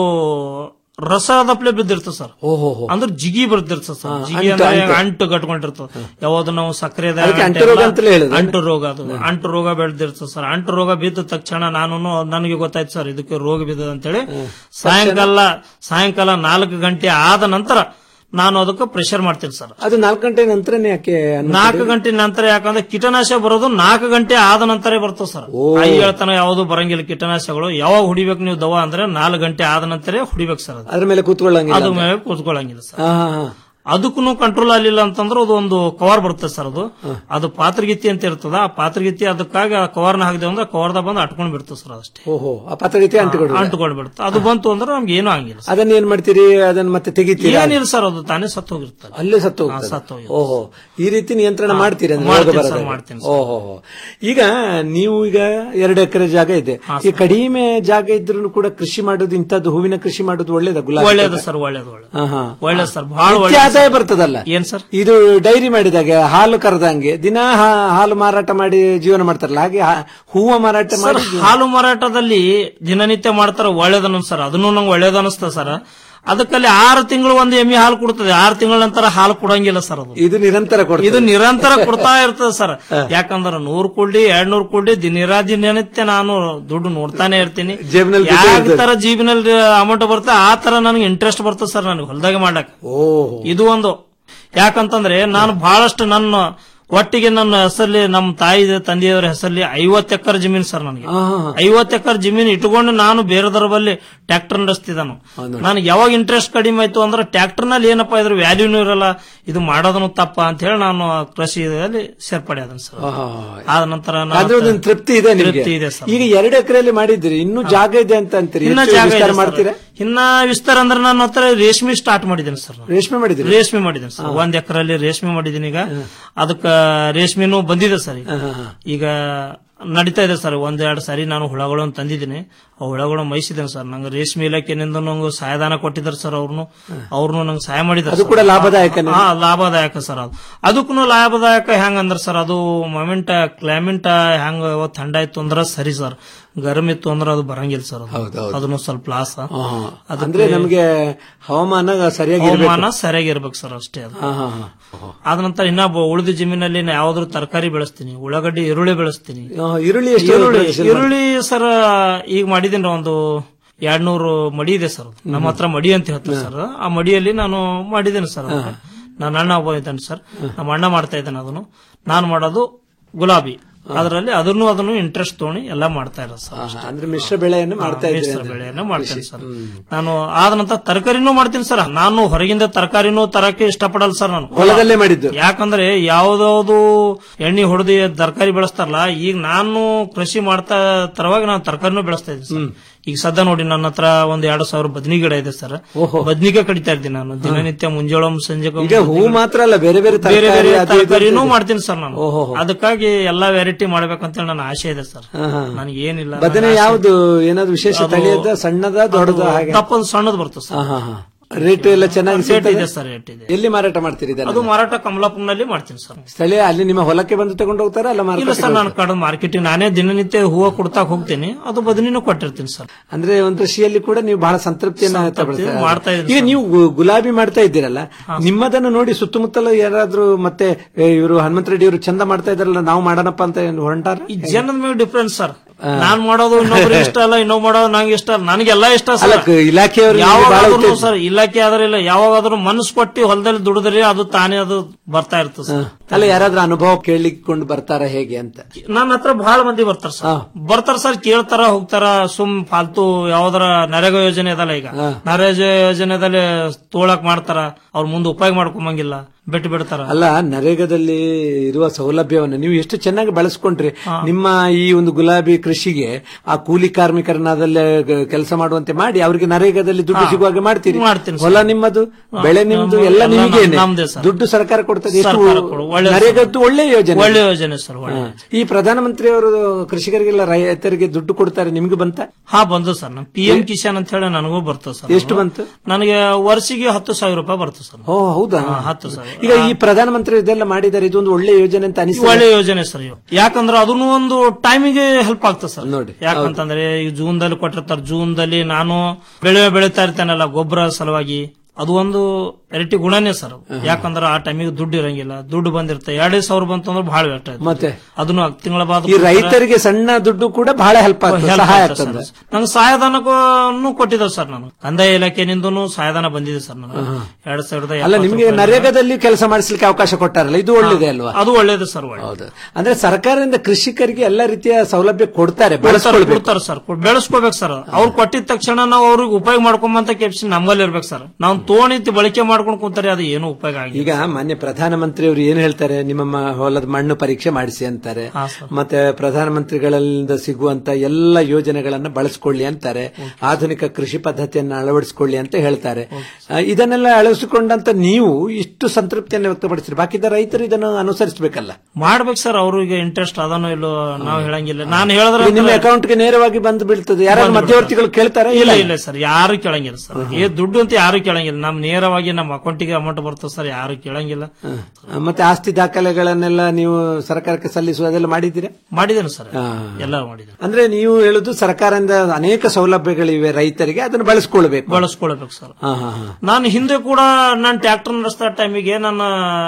ರಸದಪ್ಲೆ ಬಿದ್ದಿರ್ತದೆ ಸರ್ ಅಂದ್ರೆ ಜಿಗಿ ಬರ್ತಿರ್ತದೆ ಸರ್ ಜಿಗಿ ಅಂಟು, ಅಂದ್ರೆ ಅಂಟು. ಅಂಟು ಕಟ್ಕೊಂಡಿರ್ತದೆ ಯಾವ್ದು ನಾವು ಸಕ್ಕರೆ ಅದಕ್ಕೆ ಅಂಟು ರೋಗ ಅಂತಲೇ ಹೇಳುದು. ಅಂಟು ರೋಗ ಅದು ಅಂಟು ರೋಗ ಬೆಳೆದಿರ್ತದೆ ಸರ್ ಅಂಟು ರೋಗ ಬಿದ್ದ ತಕ್ಷಣ ನಾನು ನನಗೆ ಗೊತ್ತಾಯ್ತು ಸರ್ ಇದಕ್ಕೆ ರೋಗ ಬಿದ್ದದ ಅಂತೇಳಿ ಸಾಯಂಕಾಲ ಸಾಯಂಕಾಲ ನಾಲ್ಕು ಗಂಟೆ ಆದ ನಂತರ ನಾನು ಅದಕ್ಕೆ ಪ್ರೆಷರ್ ಮಾಡ್ತೀನಿ ಸರ್ ಅದು ನಾಲ್ಕು ಗಂಟೆ ನಂತರನೇ ಯಾಕೆ ಅನುಮತಿ? ನಾಲ್ಕು ಗಂಟೆ ನಂತರ ಯಾಕಂದ್ರೆ ಕೀಟನಾಶಕ ಬರೋದು ನಾಲ್ಕು ಗಂಟೆ ಆದ ನಂತರ ಬರ್ತದೆ ಸರ್ ಐ ಹೇಳ್ತಾನ ಯಾವುದು ಬರಂಗಿಲ್ಲ ಕೀಟನಾಶಕಗಳು ಯಾವಾಗ ಹುಡಿಬೇಕು ನೀವು ದವಾ ಅಂದ್ರೆ ನಾಲ್ಕು ಗಂಟೆ ಆದ ನಂತರ ಹುಡಿಬೇಕು ಸರ್ ಅದು ಅದ್ರ ಮೇಲೆ ಕೂತ್ಕೊಳ್ಳಂಗಿಲ್ಲ ಅದು ಅಂತ. ಮೇಲೆ ಕೂತ್ಕೊಳ್ಳಂಗಿಲ್ಲ ಸರ್ ಹಾ, ಹಾ, ಹಾ. ಅದಕ್ಕೂ ಕಂಟ್ರೋಲ್ ಆಗಲಿಲ್ಲ ಅಂತಂದ್ರೆ ಅದು ಒಂದು ಕವರ್ ಬರುತ್ತೆ ಸರ್ ಅದು ಅದು ಪಾತ್ರಗಿತ್ತಿ ಅಂತ ಇರ್ತದ ಆ ಪಾತ್ರಗಿತ್ತಿ ಅದಕ್ಕಾಗಿ ಆ ಕವರ್ನ ಹಾಕಿದೆ ಅಂದ್ರೆ ಕವರ್ದ ಬಂದು ಅಟ್ಕೊಂಡ್ ಬಿಡ್ತದೆ ಸರ್ ಅಷ್ಟೇ ಓಹೋ ಆ ಪತ್ರಗತಿ ಅಂಟಿಕೊಡು ಅಂಟ್ಕೊಂಡ್ ಬಿಡುತ್ತೆ ಅದು ಬಂತು ಅಂದ್ರೆ ನಮ್ಗೆ ಏನೂ ಆಗಿಲ್ಲ ಅದನ್ನ ಏನ್ ಮಾಡ್ತೀರಿ ಅದನ್ನ ಮತ್ತೆ ತೆಗಿತೀರಾ ಏನಿಲ್ಲ ಸರ್ ಅದು ತಾನೇ ಸತ್ತು ಹೋಗಿರ್ತದೆ ಅಲ್ಲೇ ಸತ್ತು ಹಾ, ಹೋಗ್ತದೆ. ಸತ್ತು ಹೋಗಿದೆ. ಓಹೋ ಈ ರೀತಿ ನಿಯಂತ್ರಣ ಹಾ, ಮಾಡ್ತೀರಿ ಅಂದ್ರೆ ಮಾಡ್ತೀನಿ ರೋಗ ಸರ್, ಬರದಾಗೆ. ಮಾಡ್ತೀನಿ ಓಹೋ ಹೋ. ಈಗ ನೀವು ಈಗ ಎರಡು ಎಕರೆ ಜಾಗ ಇದೆ ಈ ಕಡಿಮೆ ಜಾಗ ಇದ್ರೂ ಕೂಡ ಕೃಷಿ ಮಾಡೋದು ಇಂಥದ್ದು ಹೂವಿನ ಕೃಷಿ ಮಾಡೋದು ಒಳ್ಳೇದ ಗುಲಾಬಿ ಒಳ್ಳೇದು ಸರ್ ಒಳ್ಳೇದು ಒಳ್ಳೇದು ಹಾ, ಹಾ. ಒಳ್ಳೇದು ಸರ್ ಬಹಳ ನಿತ್ಯ ಒಳ್ಳೇದು ಆದಾಯ ಉಳಿತಾಯ ಬರ್ತದಲ್ಲ ಏನ್ ಸರ್ ಇದು ಡೈರಿ ಮಾಡಿದಾಗೆ ಹಾಲು ಕರೆದಂಗೆ ದಿನ ಹಾ- ಹಾಲು ಮಾರಾಟ ಮಾಡಿ ಜೀವನ ಮಾಡ್ತಾರಲ್ಲ ಹಾಗೆ ಹಾ- ಹೂವ ಮಾರಾಟ ಸರ್ ಮಾಡಿ ಹಾಲು ಮಾರಾಟದಲ್ಲಿ ದಿನನಿತ್ಯ ಮಾಡ್ತಾರ ಒಳ್ಳೇದನ್ನ ಸರ್ ಅದನ್ನು ನಂಗೆ ಒಳ್ಳೇದು ಅನಿಸ್ತದೆ ಸರ್ ಅದಕ್ಕಲ್ಲಿ ಆರು ತಿಂಗಳು ಒಂದು ಎಮ್ಮೆ ಹಾಲು ಕೊಡ್ತದೆ ಆರು ತಿಂಗಳ ನಂತರ ಹಾಲು ಕೊಡಂಗಿಲ್ಲ ಸರ್ ಅದು ಇದು ನಿರಂತರ ಕೊಡ್ತದೆ. ಇದು ನಿರಂತರ ಕೊಡ್ತಾ ಇರ್ತದೆ ಸರ್ ಯಾಕಂದ್ರೆ ನೂರು ಕುಳ್ಳಿ ಎರಡ್ ನೂರು ಕುಳ್ಳಿ ದಿನ ದಿನನಿತ್ಯ ನಾನು ದುಡ್ಡು ನೋಡ್ತಾನೆ ಇರ್ತೀನಿ ಜೇಬ್ನಲ್ಲಿ ದುಡ್ಡು ಯಾವ ಇರ್ತದೆ. ತರ ಜೀಬಿನಲ್ಲಿ ಅಮೌಂಟ್ ಬರುತ್ತೆ ಆ ತರ ನನಗೆ ಇಂಟ್ರೆಸ್ಟ್ ಬರ್ತದೆ ಸರ್ ನನಗೆ ಹೊಲದಾಗ ಮಾಡಕ್ ಓಹೋ ಇದು ಒಂದು ಯಾಕಂತಂದ್ರೆ ನಾನು ಬಹಳಷ್ಟು ನನ್ನ ಒಟ್ಟಿಗೆ ನನ್ನ ಹೆಸರಲ್ಲಿ ನಮ್ಮ ತಾಯಿ ತಂದೆಯವರ ಹೆಸರಲ್ಲಿ ಐವತ್ತು ಎಕರೆ ಜಮೀನು ಸರ್ ನನಗೆ ಐವತ್ತು ಎಕರೆ ಜಮೀನು ಇಟ್ಕೊಂಡು ನಾನು ಬೇರೆದರ ಬಲ್ಲಿ ಟ್ರ್ಯಾಕ್ಟರ್ ನಡೆಸ್ತಿದ್ದಾನು ನನಗೆ ಯಾವಾಗ ಇಂಟ್ರೆಸ್ಟ್ ಕಡಿಮೆ ಆಯ್ತು ಅಂದ್ರೆ ಟ್ರ್ಯಾಕ್ಟರ್ ನಲ್ಲಿ ಏನಪ್ಪಾ ಇದ್ರ ವ್ಯಾಲ್ಯೂನು ಇರಲ್ಲ ಇದು ಮಾಡೋದನ್ನು ತಪ್ಪ ಅಂತ ಹೇಳಿ ನಾನು ಕೃಷಿಯಲ್ಲಿ ಸೇರ್ಪಡೆ ಅದನ್ ಸರ್ ಆದ ನಂತರ ನಾನು- ಅಂದ್ರೆ ಒಂದು ತೃಪ್ತಿ ಇದೆ ನಿಮ್ಗೆ ತೃಪ್ತಿ ಇದೆ ಸರ್ ಈಗ ಎರಡು ಎಕರೆಯಲ್ಲಿ ಮಾಡಿದ್ರಿ ಇನ್ನೂ ಜಾಗ ಇದೆ ಅಂತ ಅಂತೀರಿ ಇನ್ನ ಹೆಚ್ಚು ಜಾಗ ವಿಸ್ತಾರ ಇದೆ ಸರ್. ಮಾಡ್ತೀರಾ ಇನ್ನ ವಿಸ್ತಾರ ಅಂದ್ರೆ ನನ್ನ ಹತ್ರ ರೇಷ್ಮೆ ಸ್ಟಾರ್ಟ್ ಮಾಡಿದ್ದೇನೆ ಸರ್ ನಾನು. ರೇಷ್ಮೆ ಮಾಡಿದ್ರಿ ರೇಷ್ಮೆ ಮಾಡಿದ್ದೇನೆ ಸರ್ ಒಂದ್ ಎಕರೆಲ್ಲಿ ರೇಷ್ಮೆ ಮಾಡಿದ್ದೀನಿ ಈಗ ಅದಕ್ಕ ರೇಷ್ಮೆನೂ ಬಂದಿದೆ ಸರ್ ಈಗ. ಈಗ ನಡೀತಾ ಇದೆ ಸರ್ ಒಂದ್ ಎರಡು ಸಾರಿ ನಾನು ಹುಳಗಳನ್ನು ತಂದಿದ್ದೀನಿ ಆ ಹುಳಗಳು ಮೈಸಿದ್ದೇನೆ ಸರ್ ನಂಗೆ ರೇಷ್ಮೆ ಇಲಾಖೆನಿಂದ ನಂಗೆ ಸಹಾಯದಾನ ಕೊಟ್ಟಿದ್ದಾರೆ ಸರ್ ಅವ್ರನ್ನು ಅವ್ರನ್ನು ನಂಗೆ ಸಹಾಯ ಮಾಡಿದ್ದಾರೆ ಅದು ಸರ್. ಕೂಡ ಲಾಭದಾಯಕನೇ? ಹಾ ಲಾಭದಾಯಕ ಸರ್ ಅದು ಅದಕ್ಕೂ ಲಾಭದಾಯಕ ಹೆಂಗ್ ಅಂದ್ರೆ ಸರ್ ಅದು ಮೊಮೆಂಟ್ ಕ್ಲೈಮೇಟ್ ಹೆಂಗ್ ಥಂಡ ಇತ್ತು ಅಂದ್ರೆ ಸರಿ ಸರ್ ಗರಂ ಇತ್ತು ಅಂದ್ರೆ ಅದು ಬರಂಗಿಲ್ಲ ಸರ್ ಅದು. ಅದನ್ನು ಸ್ವಲ್ಪ ಲಾಸ್ ಅಂದ್ರೆ ನಮ್ಗೆ ಹವಾಮಾನ ಸರಿಯಾಗಿ ಹವಾಮಾನ ಸರಿಯಾಗಿರ್ಬೇಕು ಸರ್ ಅಷ್ಟೇ ಅದು ಆದ ನಂತರ ಇನ್ನ ಬ- ಉಳಿದ ಜಮೀನಲ್ಲಿ ನಾ ಯಾವ್ದಾದ್ರು ತರಕಾರಿ ಬೆಳೆಸ್ತೀನಿ ಉಳ್ಳಾಗಡ್ಡಿ ಈರುಳ್ಳಿ ಬೆಳೆಸ್ತೀನಿ ಈರುಳ್ಳಿ ಎಷ್ಟು ಈರುಳ್ಳಿ ಬೆಳೆಸಿಲ್ಲ? ಈರುಳ್ಳಿ ಸರ್ ಈಗ ಮಾಡಿದ್ದೀನಿ ಒಂದು ಎರಡ್ ನೂರು ಮಡಿ ಇದೆ ಸರ್ ನಮ್ಮ ಹತ್ರ ಮಡಿ ಅಂತ ಹೇಳ್ತಾರೆ ಸರ್ ಆ ಮಡಿಯಲ್ಲಿ ನಾನು ಮಾಡಿದ್ದೇನೆ ಸರ್ ಅದನ್ನ. ನನ್ನ ಅಣ್ಣ ಒಬ್ಬ ಇದ್ದಾನೆ ಸರ್ ನಮ್ಮ ಅಣ್ಣ ಮಾಡ್ತಾ ಇದ್ದಾನೆ ಅದನ್ನು ನಾನು ಮಾಡೋದು ಗುಲಾಬಿ ಅದರಲ್ಲಿ ಅದನ್ನು ಅದನ್ನು ಇಂಟ್ರೆಸ್ಟ್ ತಗೊಂಡು ಎಲ್ಲ ಮಾಡ್ತಾ ಇರೋದು ಸರ್ ಅಷ್ಟೇ. ಅಂದ್ರೆ ಮಿಶ್ರ ಬೆಳೆಯನ್ನು ಮಾಡ್ತಾ ಹಾ, ಇದ್ದೀರಿ ಮಿಶ್ರ ಅಂದ್ರೆ. ಬೆಳೆಯನ್ನು ಮಾಡ್ತೇನೆ ಸರ್ ನಾನು ಆದ ನಂತರ ತರಕಾರಿನೂ ಮಾಡ್ತೀನಿ ಸರ್ ನಾನು ಹೊರಗಿಂದ ತರಕಾರಿನೂ ತರಕ್ಕೆ ಇಷ್ಟಪಡಲ್ಲ ಸರ್ ನಾನು ಹೊಲದಲ್ಲೇ ಮಾಡಿದ್ದು ಯಾಕಂದ್ರೆ ಯಾವ್ದಾವ್ದು ಎಣ್ಣೆ ಹೊಡೆದು ತರಕಾರಿ ಬೆಳೆಸ್ತಾರಲ್ಲ ಈಗ ನಾನು ಕೃಷಿ ಮಾಡ್ತಾ ತರವಾಗಿ ನಾನು ತರಕಾರಿನೂ ಬೆಳೆಸ್ತಾ ಇದ್ದೀನಿ ಸರ್ ಈಗ ಸದ್ಯ ನೋಡಿ ನನ್ನ ಹತ್ರ ಒಂದ್ ಎರಡು ಸಾವಿರ ಬದ್ನಿ ಗಿಡ ಇದೆ ಸರ್ ಬದ್ನಿಕಾಯಿ ಕಡಿತಾ ಇದ್ದೀನಿ ನಾನು ದಿನನಿತ್ಯ ಮುಂಜಾನೆ ಸಂಜೆ ಈಗ ಹೂ ಮಾತ್ರ ಅಲ್ಲ ಬೇರೆ ಬೇರೆ ಬೇರೆ ಬೇರೆ ತರಕಾರಿ ಅದು ಇದು ತರಕಾರಿನೂ ಇದೆ. ಮಾಡ್ತೀನಿ ಸರ್ ನಾನು ಅದಕ್ಕಾಗಿ ಎಲ್ಲಾ ವೆರೈಟಿ ಮಾಡ್ಬೇಕಂತೇಳಿ ನನ್ನ ಆಸೆ ಇದೆ ಸರ್ ಹಾ, ಹಾ. ನನಗೆ ಏನಿಲ್ಲ ಬದನೆ ನನ್ನ ಆಸೆ- ಯಾವ್ದು ಏನಾದ್ರು ವಿಶೇಷ ಅದು- ತಳಿಯದ ಸಣ್ಣದ ದೊಡ್ಡದ ಅದು ಹಾಗೆ ದಪ್ಪದು ಸಣ್ಣದು ಬರ್ತದೆ ಸರ್ ಹಾ, ಹಾ, ಹಾ. ರೇಟ್ ಎಲ್ಲ ಚೆನ್ನಾಗಿ ರೇಟ್ ಸಿಗ್ತದೆ? ಇದೆ ಸರ್ ರೇಟ್ ಇದೆ ಎಲ್ಲಿ ಮಾರಾಟ ಮಾಡ್ತೀರಿ ಇದನ್ನ? ಅದು ಮಾರಾಟ ಕಮಲಾಪುರ್ನಲ್ಲಿ ಮಾಡ್ತೀನಿ ಸರ್ ಸ್ಥಳೀಯ ಅಲ್ಲಿ ನಿಮ್ಮ ಹೊಲಕ್ಕೆ ಬಂದು ತಗೊಂಡು ಹೋಗ್ತಾರ ಅಲ್ಲ ಇಲ್ಲ ಮಾರಾಟಕ್ಕೆ ಸರ್ ನಾನು ಹೋಗ್ತಾರಾ? ಕಡ ಮಾರ್ಕೆಟಿಂಗ್ ನಾನೇ ದಿನನಿತ್ಯ ಹೂವು ಕೊಡ್ತಾ ಹೋಗ್ತೀನಿ ಅದು ಬದನಿನೂ ಕೊಟ್ಟಿರ್ತೀನಿ ಸರ್ ಅಂದ್ರೆ ಒಂದು ಕೃಷಿಯಲ್ಲಿ ಕೂಡ ನೀವು ಬಹಳ ಸಂತೃಪ್ತಿಯನ್ನ ಸಂತೃಪ್ತಿ ವ್ಯಕ್ತಪಡಿಸ್ತೀರಾ? ಮಾಡ್ತಾ ಇದ್ದೀನಿ ಈಗ ನೀವು ಗು- ಗುಲಾಬಿ ಮಾಡ್ತಾ ಇದ್ದೀರಲ್ಲ ನಿಮ್ಮದನ್ನು ನೋಡಿ ಸುತ್ತಮುತ್ತಲು ಯಾರಾದ್ರೂ ಮತ್ತೆ ಇವರು ಹನುಮಂತ ರೆಡ್ಡಿ ಅವರು ಚಂದ ಮಾಡ್ತಾ ಇದಾರಲ್ಲ ನಾವು ಮಾಡೋಣಪ್ಪ ಅಂತ ಏನು ಹೊರಟಾರ ಈ ಜನದ ಮೇಲೆ ಡಿಫ್ರೆನ್ಸ್ ಸರ್ ನಾನ್ ಮಾಡೋದು ಇನ್ನೊಬ್ರಿಗೆ ಇಷ್ಟ ಅಲ್ಲ ಇನ್ನೊಬ್ ಮಾಡೋದು ನಂಗೆ ಇಷ್ಟ ಅಲ್ಲ ನನಗೆಲ್ಲ ಇಷ್ಟ ಅಲ್ಲ, ಸರ್ ಕ- ಇಲಾಖೆಯವ್ರು ನಿಮ್ಗೆ ಬಹಳ ಯಾವಾಗಾದ್ರೂ ಉತ್ತೇಜ- ಸರ್ ಇಲಾಖೆ ಆದ್ರೆ ಇಲ್ಲ ಯಾವಾಗಾದ್ರೂ ಮನಸ್ಸು ಕೊಟ್ಟು ಹೊಲದಲ್ಲಿ ದುಡಿದ್ರಿ ಅದು ತಾನೇ ಅದು ಬರ್ತಾ ಇರ್ತದೆ ಸರ್ ಅಲ್ಲ ಯಾರಾದ್ರೂ ಅನುಭವ ಕೇಳಿಕೊಂಡು ಬರ್ತಾರ ಹೇಗೆ ಅಂತ ನನ್ನ ಹತ್ರ ಬಹಳ ಮಂದಿ ಬರ್ತಾರ ಸರ್ ಬರ್ತಾರ ಸರ್ ಕೇಳ್ತಾರ ಹೋಗ್ತಾರ ಸುಮ್ ಫಾಲ್ತು ಯಾವ್ದಾರ ನರೇಗಾ ಯೋಜನೆ ಅದಲ್ಲ ಈಗ ನರೇಗಾ ಯೋಜನೆದಲ್ಲಿ ತೋಳಕ್ ಮಾಡ್ತಾರ ಅವ್ರ ಮುಂದೆ ಉಪಯೋಗ ಮಾಡ್ಕೊಂಬಂಗಿಲ್ಲ ಬಿಟ್ಟು ಬಿಡ್ತಾರ ಅಲ್ಲ ನರೇಗಾದಲ್ಲಿ ಇರುವ ಸೌಲಭ್ಯವನ್ನು ನೀವು ಎಷ್ಟು ಚೆನ್ನಾಗಿ ಬಳಸ್ಕೊಂಡ್ರಿ ನಿಮ್ಮ ಈ ಒಂದು ಗುಲಾಬಿ ಕೃಷಿಗೆ ಆ ಕೂಲಿ ಕಾರ್ಮಿಕರನ್ನಾದಲ್ಲೇ ಕೆಲಸ ಮಾಡುವಂತೆ ಮಾಡಿ ಅವರಿಗೆ ನರೇಗಾದಲ್ಲಿ ದುಡ್ಡು ಹಾ. ಸಿಗುವಾಗೆ ಮಾಡ್ತೀರಿ ಮಾಡ್ತೀನಿ ಹೊಲ ನಿಮ್ಮದು ಬೆಳೆ ನಿಮ್ದು ನಮ್ಮ- ಎಲ್ಲ ಎಲ್ಲ ನಿಮಗೇನೆ ನಮ್ದೇ ಸರ್. ದುಡ್ಡು ಸರ್ಕಾರ ಕೊಡ್ತದೆ ಎಷ್ಟು ಸರ್ಕಾರ ಕೊಡು. ಒಳ್ಳೆ ನರೇಗಾದ್ದು ಒಳ್ಳೆ ಯೋಜನೆ ಒಳ್ಳೆ ಯೋಜನೆ ಸರ್ ಒಳ್ಳೆ ಹಾ. ಈ ಪ್ರಧಾನಮಂತ್ರಿ ಅವರು ಕೃಷಿಕರಿಗೆಲ್ಲ ರೈತರಿಗೆ ದುಡ್ಡು ಕೊಡ್ತಾರೆ ನಿಮ್ಗೆ ಬಂತ ಹಾ ಬಂದು ಸರ್ ನಮ್ ಪಿ ಎಂ ಕಿಸಾನ್ ಅಂತ ಹೇಳಿ ನನಗೂ ಬರ್ತದೆ ಸರ್ ಎಷ್ಟು ಬಂತು? ನನಗೆ ವರ್ಷಿಗೆ ಹತ್ತು ಸಾವಿರ ರೂಪಾಯಿ ಬರ್ತದೆ ಸರ್ ಓ ಹೌದಾ ಹಾ, ಹತ್ತು ಸಾವಿರ ಈಗ ಈ ಪ್ರಧಾನಮಂತ್ರಿ ಇದೆಲ್ಲ ಮಾಡಿದ್ದಾರೆ ಇದೊಂದು ಒಳ್ಳೆ ಯೋಜನೆ ಅಂತ ಅನಿಸ್ತದೆ ಒಳ್ಳೆ ಯೋಜನೆ ಸರ್ ಇವು ಯಾಕಂದ್ರೆ ಅದನ್ನು ಒಂದು ಟೈಮಿಗೆ ಹೆಲ್ಪ್ ಆಗ್ತದೆ ಸರ್ ನೋಡಿ ಯಾಕಂತಂದ್ರೆ ಈಗ ಜೂನ್ ದಲ್ಲಿ ಕೊಟ್ಟಿರ್ತಾರೆ ಜೂನ್ ದಲ್ಲಿ ನಾನು ಬೆಳೆ ಬೆಳೀತಾ ಇರ್ತೇನಲ್ಲ ಗೊಬ್ಬರ ಸಲುವಾಗಿ ಅದು ಒಂದು ವೆರೈಟಿ ಗುಣನೇ ಸರ್ ಅದು. ಯಾಕಂದ್ರೆ ಆ ಟೈಮಿಗೆ ದುಡ್ಡು ಇರಂಗಿಲ್ಲ ದುಡ್ಡು ಬಂದಿರುತ್ತೆ ಎರಡೇ ಸಾವಿರ ಬಂತಂದ್ರೆ ಬಹಳ ವೇಟ್ ಆಯ್ತು ಮತ್ತೆ ಅದನ್ನು ತಿಂಗಳ ಬಾದ ಈ ರೈತರಿಗೆ ಸಣ್ಣ ದುಡ್ಡು ಕೂಡ ಬಹಳ ಹೆಲ್ಪ್ ಆಗ್ತದೆ ಸಹಾಯ ಆಗ್ತದೆ ನಂಗೆ ಸಹಾಯಧನಕ್ಕೂ ಕೊಟ್ಟಿದ್ದಾರೆ ಸರ್ ನಾನು ಕಂದಾಯ ಇಲಾಖೆನಿಂದನೂ ಸಹಾಯಧನ ಬಂದಿದೆ ಸರ್ ನನಗೆ ಎರಡ್ ಸಾವಿರದ ಅಲ್ಲ ಎಪ್ಪತ್ತು ನಿಮಗೆ ರೂಪಾಯಿ. ನರೇಗಾದಲ್ಲಿ ಕೆಲಸ ಮಾಡಿಸ್ಲಿಕ್ಕೆ ಅವಕಾಶ ಕೊಟ್ಟಾರಲ್ಲ ಇದು ಒಳ್ಳೇದೇ ಅಲ್ವಾ ಅದು ಒಳ್ಳೇದು ಸರ್ ಒಳ್ಳೆ ಹೌದು ಅಂದ್ರೆ ಸರ್ಕಾರದಿಂದ ಕೃಷಿಕರಿಗೆ ಎಲ್ಲ ರೀತಿಯ ಸೌಲಭ್ಯ ಕೊಡ್ತಾರೆ ಕೊಡ್ತಾರೆ ಬಳಸ್ಕೊಳ್ಬೇಕು ಕೊಡ್ತಾರೆ ಸರ್ ಕೊಡ್- ಬೆಳೆಸ್ಕೋಬೇಕು ಸರ್ ಅವ್ರು ಕೊಟ್ಟಿದ ತಕ್ಷಣ ನಾವು ಅವ್ರಿಗೆ ಉಪಯೋಗ ಮಾಡ್ಕೊಂಬಂತ ಕೆಪ್ಸಿ ನಮ್ಮಲ್ಲಿ ಇರ್ಬೇಕು ಸರ್ ನಾವು ತೋಣಿತಿ ಬಳಕೆ ಮಾಡ್ಕೊಂಡು ಕೂತಾರೆ ಅದು ಏನು ಉಪಯೋಗ ಆಗಿಲ್ಲ ಈಗ ಮಾನ್ಯ ಪ್ರಧಾನಮಂತ್ರಿ ಅವರು ಏನ್ ಹೇಳ್ತಾರೆ ನಿಮ್ಮ ಮ- ಹೊಲದ ಮಣ್ಣು ಪರೀಕ್ಷೆ ಮಾಡಿಸಿ ಅಂತಾರೆ ಹಾ, ಸರ್. ಮತ್ತೆ ಪ್ರಧಾನಮಂತ್ರಿಗಳಿಂದ ಸಿಗುವಂತ ಎಲ್ಲ ಯೋಜನೆಗಳನ್ನ ಬಳಸ್ಕೊಳ್ಳಿ ಅಂತಾರೆ ಆಧುನಿಕ ಕೃಷಿ ಪದ್ಧತಿಯನ್ನ ಅಳವಡಿಸಿಕೊಳ್ಳಿ ಅಂತ ಹೇಳ್ತಾರೆ ಆ, ಇದನ್ನೆಲ್ಲ ಅಳವಡಿಸಿಕೊಂಡಂತ ನೀವು ಇಷ್ಟು ಸಂತೃಪ್ತಿಯನ್ನು ವ್ಯಕ್ತಪಡಿಸಿರಿ ಬಾಕಿದ ರೈತರು ಇದನ್ನು ಅನುಸರಿಸಬೇಕಲ್ಲ ಮಾಡ್ಬೇಕು ಸರ್ ಅವ್ರಿಗೆ ಇಂಟ್ರೆಸ್ಟ್ ಅದನ್ನೋ ಇಲ್ಲೋ ನಾವು ಹೇಳಂಗಿಲ್ಲ ನಾನು ಹೇಳಿದ್ರೆ ನಿಮ್ಮ ಅಕೌಂಟ್ಗೆ ನೇರವಾಗಿ ಬಂದು ಬೀಳ್ತದೆ ಯಾರು ಬಂದು ಮಧ್ಯವರ್ತಿಗಳು ಕೇಳ್ತಾರೆ ಇಲ್ಲ ಇಲ್ಲ ಸರ್ ಯಾರು ಕೇಳಂಗಿಲ್ಲ ಸರ್ ಏ ದುಡ್ಡು ಅಂತ ಯಾರು ಕೇಳಂಗಿಲ್ಲ ನಮ್ ನೇರವಾಗಿ ನಮ್ಮ ಅಕೌಂಟಿಗೆ ಅಮೌಂಟ್ ಬರ್ತದೆ ಸರ್ ಯಾರು ಕೇಳಂಗಿಲ್ಲ ಮತ್ತೆ ಆಸ್ತಿ ದಾಖಲೆಗಳನ್ನೆಲ್ಲ ನೀವು ಸರ್ಕಾರಕ್ಕೆ ಸಲ್ಲಿಸುವುದೆಲ್ಲ ಮಾಡಿದ್ದೀರಾ ಮಾಡಿದ್ದೇನೆ ಸರ್ ಎಲ್ಲ ಮಾಡಿದ್ದೇನೆ ಅಂದ್ರೆ ನೀವು ಹೇಳುದು ಸರ್ಕಾರದಿಂದ ಅನೇಕ ಸೌಲಭ್ಯಗಳಿವೆ ರೈತರಿಗೆ ಅದನ್ನು ಬಳಸ್ಕೊಳ್ಬೇಕು ಬಳಸ್ಕೊಳ್ಬೇಕು ಸರ್ ಹಾ, ಹಾ, ಹಾ. ನಾನು ಹಿಂದೆ ಕೂಡ ನಾನು ಟ್ರ್ಯಾಕ್ಟರ್ ನಡೆಸ್ತಾ ಟೈಮಿಗೆ ನನ್ನ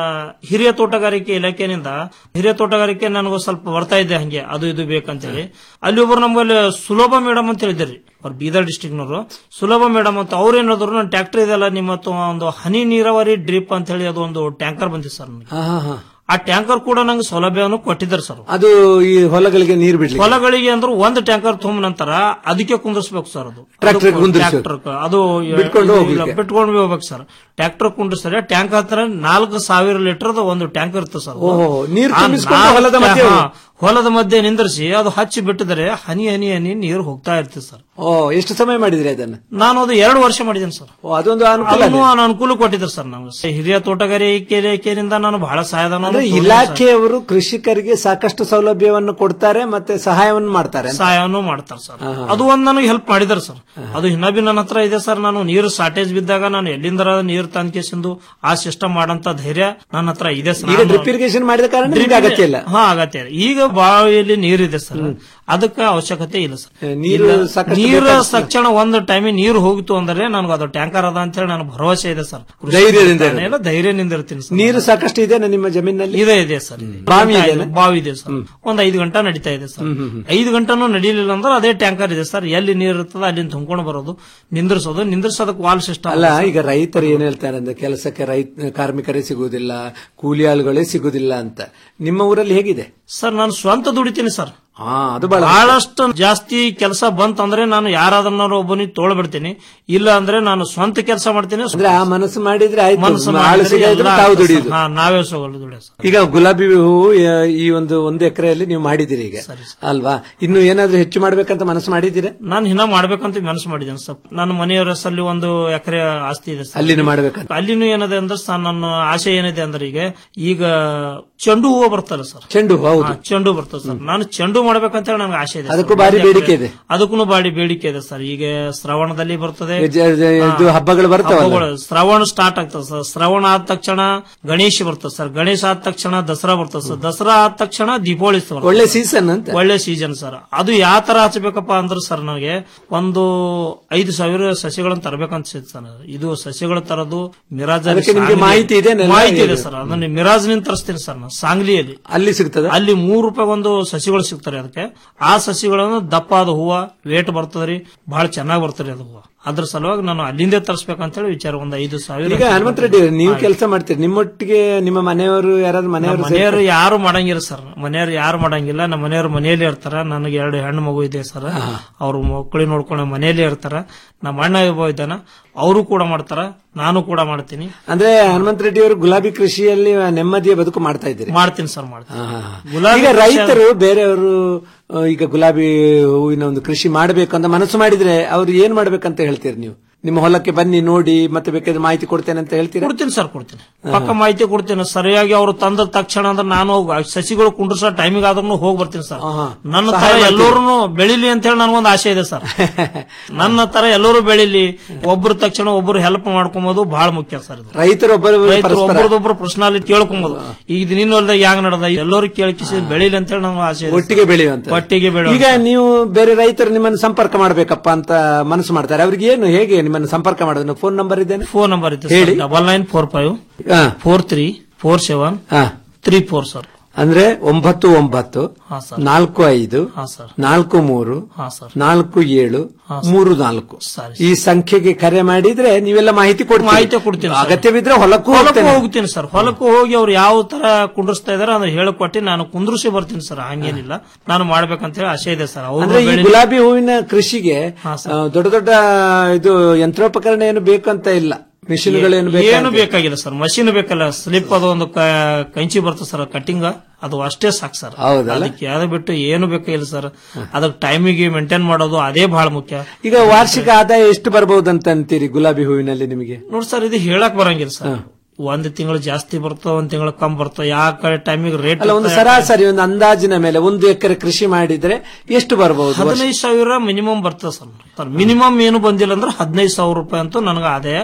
ಹಿರಿಯ ತೋಟಗಾರಿಕೆ ಇಲಾಖೆನಿಂದ ಹಿರಿಯ ತೋಟಗಾರಿಕೆ ನನಗೂ ಸ್ವಲ್ಪ ಬರ್ತಾ ಇದ್ದೆ ಹಂಗೆ ಅದು ಇದು ಬೇಕಂತೇಳಿ ಅಲ್ಲಿ ಒಬ್ರು ನಮ್ಮಲ್ಲಿ ಸುಲಭ ಮೇಡಮ್ ಅಂತ ಹೇಳಿದ್ರಿ ಅವ್ರು ಬೀದರ್ ಡಿಸ್ಟಿಕ್ನವರು ಸುಲಭ ಮೇಡಮ್ ಅಂತ ಅವ್ರು ಏನಾದ್ರು ನನ್ನ ಟ್ರ್ಯಾಕ್ಟರ್ ಇದೆಲ್ಲ ನಿಮ್ಮ ಹತ್ರ ಒಂದು ಹನಿ ನೀರಾವರಿ ಡ್ರಿಪ್ ಅಂತ ಹೇಳಿ ಅದು ಒಂದು ಟ್ಯಾಂಕರ್ ಬಂದಿದೆ ಸರ್ ನನಗೆ. ಹಾ, ಹಾ, ಹಾ. ಆ ಟ್ಯಾಂಕರ್ ಕೂಡ ನಂಗೆ ಸೌಲಭ್ಯವನ್ನು ಕೊಟ್ಟಿದ್ದಾರೆ ಸರ್ ಅದು ಈ ಹೊಲಗಳಿಗೆ ನೀರು ಬಿಡ್ಲಿ ಹೊಲಗಳಿಗೆ ಅಂದ್ರೆ ಒಂದು ಟ್ಯಾಂಕರ್ ತುಂಬ ನಂತರ ಅದಕ್ಕೆ ಕುಂದಿರ್ಸ್ಬೇಕು ಸರ್ ಅದು ಟ್ರ್ಯಾಕ್ಟರ್ಗೆ ಅದು ಕುಂದಿರ್ಸಿ. ಟ್ರ್ಯಾಕ್ಟರ್ಗೆ. ಅದು ಬಿಟ್ಕೊಂಡು ಇದು ಹೋಗ್ಲಿಕ್ಕೆ. ಇಲ್ಲ, ಬಿಟ್ಕೊಂಡು ಹೋಗ್ಬೇಕು ಸರ್ ಟ್ರ್ಯಾಕ್ಟರ್ ಕುಂಡಿಸ್ತಾರೆ ಟ್ಯಾಂಕ್ ಹತ್ರ ನಾಲ್ಕು ಸಾವಿರ ಲೀಟರ್ ಒಂದು ಟ್ಯಾಂಕ್ ಇರ್ತದೆ ಸರ್ ಅದು. ಓಹೋ, ನೀರು ಆ ತುಂಬಿಸ್ಕೊಂಡು ನಾಲ್ಕು ಹೊಲದ ಮಧ್ಯೆ ಹಾ, ಹೊಲದ ಮಧ್ಯೆ ನಿಂದ್ರಿಸಿ ಅದು ಹಚ್ಚಿ ಬಿಟ್ಟಿದ್ರೆ ಹನಿ ಹನಿ ಹನಿ ನೀರು ಹೋಗ್ತಾ ಇರ್ತದೆ ಸರ್ ಓ ಎಷ್ಟು ಸಮಯ ಮಾಡಿದ್ರಿ ಅದನ್ನ ನಾನು ಅದು ಎರಡು ವರ್ಷ ಮಾಡಿದ್ದೇನೆ ಸರ್ ಓ ಅದೊಂದು ಅನುಕೂಲ ಅದನ್ನು ಇದೆ. ನಾನು ಅನುಕೂಲ ಕೊಟ್ಟಿದ್ದಾರೆ ಸರ್ ನಮ್ಗೆ ಹಿರಿಯ ತೋಟಗಾರಿಕೆ ಇಲಾಖೆಯಿಂದ ನಾನು ಬಹಳ ಸಹಾಯಧನ ಅಂದ್ರೆ ಇಲಾಖೆಯವರು ಕೃಷಿಕರಿಗೆ ಸಾಕಷ್ಟು ಸೌಲಭ್ಯವನ್ನು ಕೊಡ್ತಾರೆ ಮತ್ತೆ ಸಹಾಯವನ್ನು ಮಾಡ್ತಾರೆ ಅಂತ. ಸಹಾಯವನ್ನು ಮಾಡ್ತಾರೆ ಸರ್ ಅದು ಒಂದ್ ನನಗೆ ಹೆಲ್ಪ್ ಮಾಡಿದಾರೆ ಸರ್ ಅದು ಇನ್ನ ಬಿ ನನ್ನ ಹತ್ರ ಇದೆ ಸರ್ ನಾನು ನೀರು ಶಾರ್ಟೇಜ್ ಬಿದ್ದಾಗ ನಾನು ಎಲ್ಲಿಂದ ನೀರು ತಂದ್ಕೇಸಿಂದು ಆ ಸಿಸ್ಟಮ್ ಮಾಡಂತ ಧೈರ್ಯ ನನ್ನ ಹತ್ರ ಇದೆ ಸರ್ ಈಗ ನಾನು- ಡ್ರಿಪ್ ಇರಿಗೇಷನ್ ಮಾಡಿದ ಕಾರಣ ನಿಮ್ಗೆ ಅಗತ್ಯ ಇಲ್ಲ ಹಾ ಅಗತ್ಯ ಇಲ್ಲ ಈಗ ಬಾವಿಯಲ್ಲಿ ನೀರಿದೆ ಸರ್ ಅದಕ್ಕೆ ಅವಶ್ಯಕತೆ ಇಲ್ಲ ಸರ್ ನೀರು ಇಲ್ಲ. ಸಾಕಷ್ಟು ನೀರು ಬೇಕಾಗ್ತದೆ. ತಕ್ಷಣ ಒಂದು ಟೈಮಿಗೆ ನೀರು ಹೋಗಿತ್ತು ಅಂದ್ರೆ ನನಗೆ ಅದು ಟ್ಯಾಂಕರ್ ಅದ ಅಂತ ಹೇಳಿ ನನಗೆ ಭರವಸೆ ಇದೆ ಸರ್ ಕೃಷಿ ಧೈರ್ಯದಿಂದ ವಿಜ್ಞಾನ ಎಲ್ಲ ಧೈರ್ಯದಿಂದ ಇರ್ತೀನಿ ಸರ್ ನೀರು ಸಾಕಷ್ಟು ಇದೆ ನಿಮ್ಮ ಜಮೀನಲ್ಲಿ ಇದೆ ಇದೆ ಸರ್ ಇದೆ. ಬಾವಿ ಇದೆ, ಇದೆನಾ? ಬಾವಿ ಇದೆ ಸರ್ ಒಂದ್ ಐದು ಗಂಟೆ ನಡೀತಾ ಇದೆ ಸರ್ ಐದು ಗಂಟೆನೂ ನಡೀಲಿಲ್ಲ ಅಂದ್ರೆ ಅದೇ ಟ್ಯಾಂಕರ್ ಇದೆ ಸರ್ ಎಲ್ಲಿ ನೀರು ಇರ್ತದೆ ಅಲ್ಲಿ ತುಂಬ್ಕೊಂಡು ಬರೋದು ನಿಂದ್ರಿಸೋದು ನಿಂದ್ರಿಸೋದಕ್ಕೆ ವಾಲ್ ಸಿಸ್ಟಮ್ ಅಲ್ಲ ಈಗ ರೈತರು ಏನ್ ಹೇಳ್ತಾರೆ ಅಂದ್ರೆ ಕೆಲಸಕ್ಕೆ ರೈತ ಕಾರ್ಮಿಕರೇ ಸಿಗುವುದಿಲ್ಲ ಕೂಲಿ ಆಳುಗಳೇ ಸಿಗುವುದಿಲ್ಲ ಅಂತ ನಿಮ್ಮ ಊರಲ್ಲಿ ಹೇಗಿದೆ ಸರ್ ನಾನು ಸ್ವಂತ ದುಡಿತೀನಿ ಸರ್ ಹಾ ಅದು ಬಹಳ ಬಹಳಷ್ಟು ಜಾಸ್ತಿ ಕೆಲಸ ಬಂತಂದ್ರೆ ನಾನು ಯಾರಾದ್ರೂ ಒಬ್ಬನಿಗೆ ತೋಳ್ಬಿಡ್ತೀನಿ ಇಲ್ಲ ಅಂದ್ರೆ ನಾನು ಸ್ವಂತ ಕೆಲಸ ಮಾಡ್ತೀನಿ ಅಂದ್ರೆ ಆ ಮನಸ್ಸು ಮಾಡಿದ್ರೆ ಆಯ್ತು ಮನಸ್ಸು ಆಳು ಮಾಡಿದ್ರೆ ಸಿಗದಿದ್ರೆ ಎಲ್ಲ ತಾವು ಆಗ್ತದೆ ದುಡಿಯುದು ಸರ್. ಹಾ, ನಾವೇ ಸೋಗಲು ದುಡಿಯೋದು ಸರ್. ಈಗ ಗುಲಾಬಿ ಹೂವು ಆ, ಈ ಒಂದು ಒಂದು ಎಕರೆಯಲ್ಲಿ ನೀವು ಮಾಡಿದಿರಿ ಈಗ ಅಲ್ವಾ ಇನ್ನು ಏನಾದ್ರೂ ಹೆಚ್ಚು ಮಾಡ್ಬೇಕಂತ ಮನಸ್ಸು ಮಾಡಿದ್ದೀರಾ ನಾನು ಇನ್ನ ಮಾಡ್ಬೇಕಂತ ಮನಸ್ಸು ಮಾಡಿದ್ದೇನೆ ಸರ್ ನನ್ನ ಮನೆಯವರ ಹೆಸರಲ್ಲಿ ಒಂದು ಎಕರೆ ಆಸ್ತಿ ಇದೆ ಸರ್ ಅಲ್ಲಿನೂ ಮಾಡ್ಬೇಕಂತ ಅಲ್ಲಿನೂ ಏನಿದೆ ಅಂದ್ರೆ ಸರ್ ನನ್ನ ಆಸೆ ಏನಿದೆ ಅಂದ್ರೆ ಈಗ ಈಗ ಚೆಂಡು ಹೂವು ಬರ್ತಲ್ಲ ಸರ್ ಚೆಂಡು ಹೂವು, ಹೌದು ಹಾ, ಚೆಂಡು ಬರ್ತದೆ ಸರ್ ನಾನು ಚೆಂಡು ಮಾಡ್ಬೇಕಂತ ಹೇಳಿ ನನಗೆ ಆಸೆ ಇದೆ ಸರ್. ಅದಕ್ಕೂ ಭಾರಿ ಬೇಡಿಕೆ ಇದೆ. ಅದಕ್ಕೂ ಭಾರಿ ಬೇಡಿಕೆ ಇದೆ ಸರ್ ಈಗ ಶ್ರವಣದಲ್ಲಿ ಬರ್ತದೆ ಜ- ಜ- ಇದು ಹಾ, ಹಬ್ಬಗಳು ಬರ್ತಾವಲ್ಲ? ಹಬ್ಬಗಳು. ಶ್ರವಣ ಸ್ಟಾರ್ಟ್ ಆಗ್ತದೆ ಸರ್ ಶ್ರವಣ ಆದ ತಕ್ಷಣ ಗಣೇಶ ಬರ್ತದೆ ಸರ್ ಗಣೇಶ ಆದ ತಕ್ಷಣ ದಸರಾ ಬರ್ತದೆ ಸರ್ ದಸರಾ ಆದ ತಕ್ಷಣ ದೀಪಾವಳಿ ಬರ್ತದೆ. ಒಳ್ಳೆ ಸೀಸನ್ ಅಂತ ಒಳ್ಳೆ ಸೀಸನ್ ಸರ್ ಅದು ಯಾವ ತರ ಹಚ್ಚಬೇಕಪ್ಪ ಅಂದ್ರೆ ಸರ್ ನನಗೆ ಒಂದು ಐದು ಸಾವಿರ ಸಸಿಗಳನ್ನು ತರಬೇಕಂತ ಸರ್ ಇದು ಸಸಿಗಳು ತರದು ಮಿರಾಜ್ ಅದಕ್ಕೆ ನಿಮ್ಗೆ ಮಾಹಿತಿ ಇದೆನಲ್ಲ? ಮಾಹಿತಿ ಇದೆ ಸರ್ ಅದನ್ನ ಮಿರಾಜ್ ನಿಂದ ತರಿಸ್ತೀನಿ ಸರ್ ನಾನು ಸಾಂಗ್ಲಿಯಲ್ಲಿ ಅಲ್ಲಿ ಸಿಗ್ತದೆ ಅಲ್ಲಿ ಮೂರು ರೂಪಾಯಿ ಒಂದು ಸಸಿಗಳು ಸಿಗ್ತಾರೆ ಅದಕ್ಕೆ ಆ ಸಸಿಗಳನ್ನು ದಪ್ಪಾದ ಹೂವ ವೇಟ್ ಬರ್ತದ್ರಿ ಬಹಳ ಚೆನ್ನಾಗಿ ಬರ್ತದೆ ಅದು ಹೂವ ಅದ್ರ ಸಲುವಾಗಿ ನಾನು ಅಲ್ಲಿಂದೇ ತರಿಸ್ಬೇಕಂತ ಹೇಳಿ ವಿಚಾರ ಒಂದು ಐದು ಸಾವಿರ ಈಗ ಹನುಮಂತ ರೆಡ್ಡಿ ಅವ್ರೆ, ನೀವು ಕೆಲಸ ಮಾಡ್ತೀರಿ ನಿಮ್ಮೊಟ್ಟಿಗೆ ನಿಮ್ಮ ಮನೆಯವರು ಯಾರಾದ್ರೂ ನಮ್ಮ ಮನೆಯವರು ಮನೆಯವರು ಯಾರು ಮಾಡಂಗಿಲ್ಲ ಸರ್ ಮನೆಯವರು ಯಾರು ಮಾಡಂಗಿಲ್ಲ ನಮ್ಮ ಮನೆಯವರು ಮನೆಯಲ್ಲೇ ಇರ್ತಾರ ನನಗೆ ಎರಡು ಹೆಣ್ಣು ಮಗು ಇದೆ ಸರ್ ಅವ್ರ ಮಕ್ಕಳು ನೋಡ್ಕೊಂಡು ಮನೆಯಲ್ಲೇ ಇರ್ತಾರ ನಮ್ಮ ಅಣ್ಣ ಒಬ್ಬ ಇದ್ದಾನ ಅವರು ಕೂಡ ಮಾಡ್ತಾರ ನಾನು ಕೂಡ ಮಾಡ್ತೀನಿ ಅಂದ್ರೆ ಹನುಮಂತ ರೆಡ್ಡಿ ಅವರು ಗುಲಾಬಿ ಕೃಷಿಯಲ್ಲಿ ನೆಮ್ಮದಿಯ ಬದುಕು ಮಾಡ್ತಾ ಇದ್ದೀರಿ ಮಾಡ್ತೀನಿ ಸರ್ ಮಾಡ್ತೀನಿ ಹಾ, ಹಾ, ಹಾ. ಗುಲಾಬಿ ಈಗ ಕೃಷಿ- ರೈತರು ಬೇರೆಯವರು ಆ, ಈಗ ಗುಲಾಬಿ ಹೂವಿನ ಒಂದು ಕೃಷಿ ಮಾಡಬೇಕು ಅಂತ ಮನಸ್ಸು ಮಾಡಿದ್ರೆ ಅವ್ರು ಏನ್ ಮಾಡ್ಬೇಕಂತ ಹೇಳ್ತೀರಿ ನೀವು ನಿಮ್ಮ ಹೊಲಕ್ಕೆ ಬನ್ನಿ ನೋಡಿ ಮತ್ತೆ ಬೇಕಾದ್ರೆ ಮಾಹಿತಿ ಕೊಡ್ತೇನೆ ಅಂತ ಹೇಳ್ತೀರಾ ಕೊಡ್ತೀನಿ ಸರ್ ಕೊಡ್ತೀನಿ ಪಕ್ಕ ಮಾಹಿತಿ ಕೊಡ್ತೀನಿ ಸರಿಯಾಗಿ ಅವರು ತಂದ ತಕ್ಷಣ ಅಂದ್ರೆ ನಾನು ಹೋಗ್- ಆ ಸಸಿಗಳು ಕುಂಡ್ರಸೋ ಟೈಮಿಗೆ ಆದ್ರೂ ಹೋಗಿ ಬರ್ತೀನಿ ಸರ್ ನನ್ನ ತರ ಸಹಾಯ ಮಾಡ್ತೀರಿ. ಎಲ್ಲರೂ ಬೆಳಿಲಿ ಅಂತ ಹೇಳಿ ನನಗೊಂದು ಆಸೆ ಇದೆ ಸರ್ ನನ್ನ ತರ ಎಲ್ಲರೂ ಬೆಳಿಲಿ ಒಬ್ರು ತಕ್ಷಣ ಒಬ್ರು ಹೆಲ್ಪ್ ಮಾಡ್ಕೊಂಬೋದು ಬಹಳ ಮುಖ್ಯ ಸರ್ ಇದು ರೈತರೊಬ್ಬರು ರೈತರು ಪರಸ್ಪರ ಒಬ್ಬರದೊಬ್ರು ಪ್ರಶ್ನಾಲಿ ಕೇಳ್ಕೊಂಬೋದು ಈಗ ಇದು ನಿನ್ನ ಹೊಲ್ದಾಗ ಹ್ಯಾಂಗ ನಡೆದ ಎಲ್ಲರೂ ಕೇಳಿಸಿ ಬೆಳಿಲಿ ಅಂತ ಹೇಳಿ ನನಗೆ ಆಸೆ ಇದೆ ಒಟ್ಟಿಗೆ ಬೆಳೆಯುವಂತ ಒಟ್ಟಿಗೆ ಬೆಳೆಯುವಂತ. ಈಗ ನೀವು ಬೇರೆ ರೈತರು ನಿಮ್ಮನ್ನು ಸಂಪರ್ಕ ಮಾಡಬೇಕಪ್ಪ ಅಂತ ಮನಸ್ಸು ಮಾಡ್ತಾರೆ ಅವ್ರಿಗೆ ಏನು ಹೇಗೆ ನಿಮ್ಮನ್ನು ಸಂಪರ್ಕ ಮಾಡೋದು ಫೋನ್ ನಂಬರ್ ಇದ್ದೇನೆ ಫೋನ್ ನಂಬರ್ ಇದೆ ಹೇಳಿ. ಡಬಲ್ ನೈನ್ ಫೋರ್ ಫೈವ್ ಹಾ. ಫೋರ್ ತ್ರೀ ಫೋರ್ ಸೆವೆನ್ ಹಾ. ತ್ರೀ ಫೋರ್ ಸರ್ ಅಂದ್ರೆ ಒಂಬತ್ತು ಒಂಬತ್ತು ಹಾ ಸರ್ ನಾಲ್ಕು ಐದು ಹಾ ಸರ್ ನಾಲ್ಕು ಮೂರು ಹಾ ಸರ್ ನಾಲ್ಕು ಏಳು ಹಾ, ಮೂರು ನಾಲ್ಕು ಸರಿ. ಈ ಸಂಖ್ಯೆಗೆ ಕರೆ ಮಾಡಿದ್ರೆ ನೀವೆಲ್ಲ ಮಾಹಿತಿ ಕೊಡ್ತೀರಿ ಮಾಹಿತಿ ಕೊಡ್ತೀನಿ ಸರ್. ಅಗತ್ಯವಿದ್ರೆ ಹೊಲಕ್ಕೂ ಹೊಲಕ್ಕೂ ಹೋಗ್ತೇನೆ. ಹೋಗ್ತೀನಿ ಸರ್ ಹೊಲಕ್ಕೂ ಹೋಗಿ ಅವ್ರು ಯಾವ ತರ ಕುಂಡ್ರಿಸ್ತಾ ಇದಾರೆ ಅಂದ್ರೆ ಹೇಳಿಕೊಟ್ಟು ನಾನು ಕುಂದ್ರಿಸಿ ಬರ್ತೀನಿ ಸರ್ ಹಂಗೇನಿಲ್ಲ ನಾನು ಮಾಡ್ಬೇಕಂತ ಹೇಳಿ ಆಸೆ ಇದೆ ಸರ್ ಅವ್ರು ಅಂದ್ರೆ ಈ ಬೆಳಿ- ಗುಲಾಬಿ ಹೂವಿನ ಕೃಷಿಗೆ ಆ, ದೊಡ್ಡ ದೊಡ್ಡ ಇದು ಯಂತ್ರೋಪಕರಣ ಏನು ಬೇಕಂತ ಇಲ್ಲ ಮಿಷಿನ್ಗಳೇನು ಏನು ಬೇಕು ಬೇಕಾಗಿಲ್ಲ ಸರ್ ಮಷೀನ್ ಬೇಕಲ್ಲ ಸ್ಲಿಪ್ ಅದು ಒಂದು ಕ- ಕಂಚಿ ಬರ್ತದೆ ಸರ್ ಕಟ್ಟಿಂಗ್ ಅದು ಅಷ್ಟೇ ಸಾಕು ಸರ್ ಹೌದಲ್ಲ? ಅದಕ್ಕೆ ಯಾವ್ದು ಬಿಟ್ಟು ಏನು ಬೇಕಾಗಿಲ್ಲ ಸರ್ ಅದಕ್ಕೆ ಟೈಮಿಗೆ ಮೇಂಟೈನ್ ಮಾಡೋದು ಅದೇ ಬಹಳ ಮುಖ್ಯ ಈಗ ವಾರ್ಷಿಕ ಆದಾಯ ಎಷ್ಟು ಬರಬಹುದಂತ ಅಂತೀರಿ ಗುಲಾಬಿ ಹೂವಿನಲ್ಲಿ ನಿಮಗೆ ನೋಡಿ ಸರ್ ಇದು ಹೇಳಕ್ ಬರಂಗಿಲ್ಲ ಸರ್ ಒಂದ್ ತಿಂಗಳು ಜಾಸ್ತಿ ಬರ್ತೋ ಒಂದ್ ತಿಂಗಳು ಕಮ್ ಬರ್ತೋ ಯಾವ ಟೈಮಿಗೆ ರೇಟ್ ಅಲ್ಲ ಒಂದು ಸರಾಸರಿ ಒಂದು ಅಂದಾಜಿನ ಮೇಲೆ ಒಂದು ಎಕರೆ ಕೃಷಿ ಮಾಡಿದ್ರೆ ಎಷ್ಟು ಬರಬಹುದು ಹದಿನೈದು ಸಾವಿರ ಮಿನಿಮಮ್ ಬರ್ತದೆ ಸರ್ ಸರ್ ಮಿನಿಮಮ್ ಏನು ಬಂದಿಲ್ಲ ಅಂದ್ರೆ ಹದಿನೈದು ಸಾವಿರ ರೂಪಾಯಿ ಅಂತೂ ನನಗೆ ಆದಾಯ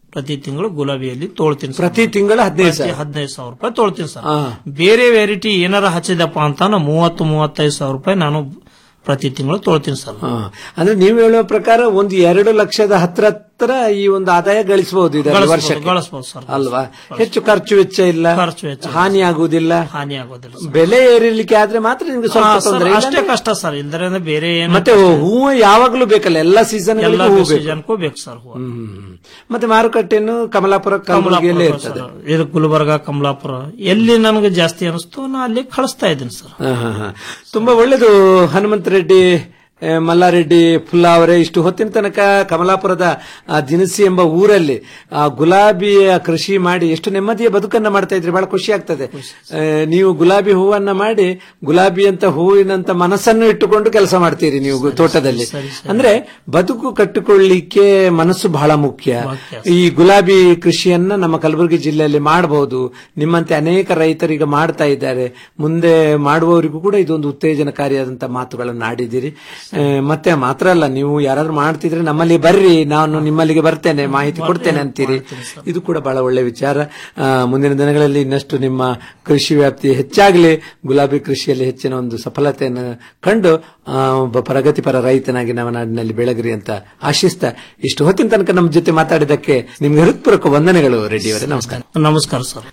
ಪ್ರತಿ ತಿಂಗಳು ಗುಲಾಬಿಯಲ್ಲಿ ತೋಳ್ತೀನಿ ಸರ್. ಪ್ರತಿ ತಿಂಗಳು ಹದಿನೈದು ಸಾವಿರ? ಹದಿನೈದು ಸಾವಿರ ರೂಪಾಯಿ ತೋಳ್ತೀನಿ ಸರ್ ಹಾ. ಬೇರೆ ವೆರೈಟಿ ಏನಾರ ಹಚ್ಚಿದಪ್ಪ ಅಂತ ನಾ ಮೂವತ್ತು ಮೂವತ್ತೈದು ಸಾವಿರ ರೂಪಾಯಿ ನಾನು ಪ್ರತಿ ತಿಂಗಳು ತೋಳ್ತೀನಿ ಸರ್ ಹಾ. ಅಂದ್ರೆ ನೀವು ಹೇಳುವ ಪ್ರಕಾರ ಒಂದು ಎರಡು ಲಕ್ಷದ ಹತ್ರ ಹತ್ರ ಈ ಒಂದು ಆದಾಯ ಗಳಿಸಬಹುದು ಇದರಲ್ಲಿ ಗಳಿಸ್ಬೋದು, ವರ್ಷಕ್ಕೆ ಗಳಿಸ್ಬೋದು ಸರ್. ಅಲ್ವಾ ಹೆಚ್ಚು ಖರ್ಚು ವೆಚ್ಚ ಇಲ್ಲ ಖರ್ಚು ವೆಚ್ಚ ಹಾನಿ ಆಗುವುದಿಲ್ಲ ಹಾನಿ ಆಗೋದಿಲ್ಲ ಸರ್. ಬೆಲೆ ಏರಿಲಿಕ್ಕೆ ಆದ್ರೆ ಮಾತ್ರ ನಿಮ್ಗೆ ಹಾ, ಸ್ವಲ್ಪ ಸರ್, ತೊಂದರೆ ಇಲ್ಲ ಅಷ್ಟೇ ಕಷ್ಟ ಸರ್ ಇಲ್ದರೆ ಅಂದ್ರೆ ಬೇರೆ ಏನು ಮತ್ತೆ ಹೂವು ಯಾವಾಗಲೂ ಬೇಕಲ್ಲ ಎಲ್ಲ ಸೀಸನ್ ಎಲ್ಲ ಹೂ ಬೇಕು ಸೀಸನ್ಗೂ ಬೇಕು ಸರ್ ಹೂವು ಹ್ಮ್. ಮತ್ತೆ ಮಾರುಕಟ್ಟೆಯನ್ನು ಕಮಲಾಪುರ ಕಲಬುರಗಿಯಲ್ಲೇ ಇರ್ತದೆ ಸರ್. ಇದು ಗುಲ್ಬರ್ಗ ಕಮಲಾಪುರ ಎಲ್ಲಿ ನನಗೆ ಜಾಸ್ತಿ ಅನಿಸ್ತು ನಾ ಅಲ್ಲಿ ಕಳಿಸ್ತಾ ಇದ್ದೀನಿ ಸರ್ ಹಾ, ಹಾ, ಹಾ. ತುಂಬಾ ಒಳ್ಳೇದು ಹನುಮಂತ ರೆಡ್ಡಿ ಆ, ಮಲ್ಲಾರೆಡ್ಡಿ ಫುಲ್ಲಾ ಅವರೇ ಇಷ್ಟು ಹೊತ್ತಿನ ತನಕ ಕಮಲಾಪುರದ ಆ, ದಿನಸಿ ಎಂಬ ಊರಲ್ಲಿ ಆ, ಗುಲಾಬಿಯ ಕೃಷಿ ಮಾಡಿ ಎಷ್ಟು ನೆಮ್ಮದಿಯ ಬದುಕನ್ನ ಮಾಡ್ತಾ ಇದ್ರಿ ಬಹಳ ಖುಷಿ ಆಗ್ತದೆ ಆ, ನೀವು ಗುಲಾಬಿ ಹೂವನ್ನ ಮಾಡಿ ಗುಲಾಬಿ ಅಂತ ಹೂವಿನಂತ ಮನಸ್ಸನ್ನು ಇಟ್ಟುಕೊಂಡು ಕೆಲಸ ಮಾಡ್ತೀರಿ ನೀವು ಗು- ತೋಟದಲ್ಲಿ ಅಂದ್ರೆ ಬದುಕು ಕಟ್ಟಿಕೊಳ್ಳಿಕ್ಕೆ ಮನಸ್ಸು ಬಹಳ ಮುಖ್ಯ ಈ ಗುಲಾಬಿ ಕೃಷಿಯನ್ನ ನಮ್ಮ ಕಲಬುರಗಿ ಜಿಲ್ಲೆಯಲ್ಲಿ ಮಾಡಬಹುದು ನಿಮ್ಮಂತೆ ಅನೇಕ ರೈತರಿಗೆ ಮಾಡ್ತಾ ಇದ್ದಾರೆ ಮುಂದೆ ಮಾಡುವವರಿಗೂ ಕೂಡ ಇದೊಂದು ಉತ್ತೇಜನಕಾರಿಯಾದಂತಹ ಮಾತುಗಳನ್ನು ಆಡಿದ್ದೀರಿ ಆ, ಮತ್ತೆ ಮಾತ್ರ ಅಲ್ಲ ನೀವು ಯಾರಾದ್ರೂ ಮಾಡ್ತಿದ್ರೆ ನಮ್ಮಲ್ಲಿ ಬರ್ರಿ ನಾನು ನಿಮ್ಮಲ್ಲಿಗೆ ಬರ್ತೇನೆ ಮಾಹಿತಿ ಕೊಡ್ತೇನೆ ಅಂತೀರಿ ಇದು ಕೂಡ ಬಹಳ ಒಳ್ಳೆ ವಿಚಾರ ಆ, ಮುಂದಿನ ದಿನಗಳಲ್ಲಿ ಇನ್ನಷ್ಟು ನಿಮ್ಮ ಕೃಷಿ ವ್ಯಾಪ್ತಿ ಹೆಚ್ಚಾಗಲಿ ಗುಲಾಬಿ ಕೃಷಿಯಲ್ಲಿ ಹೆಚ್ಚಿನ ಒಂದು ಸಫಲತೆಯನ್ನು ಕಂಡು ಆ, ಒಬ್ಬ ಪ್ರಗತಿಪರ ರೈತನಾಗಿ ನಮ್ಮ ನಾಡಿನಲ್ಲಿ ಬೆಳಗ್ರಿ ಅಂತ ಆಶಿಸ್ತಾ ಇಷ್ಟು ಹೊತ್ತಿನ ತನಕ ನಮ್ಮ ಜೊತೆ ಮಾತಾಡಿದ್ದಕ್ಕೆ ನಿಮ್ಗೆ ಹೃತ್ಪೂರ್ವಕ ವಂದನೆಗಳು ರೆಡ್ಡಿ ಅವರೇ ನಮಸ್ಕಾರ ನಮಸ್ಕಾರ ಸರ್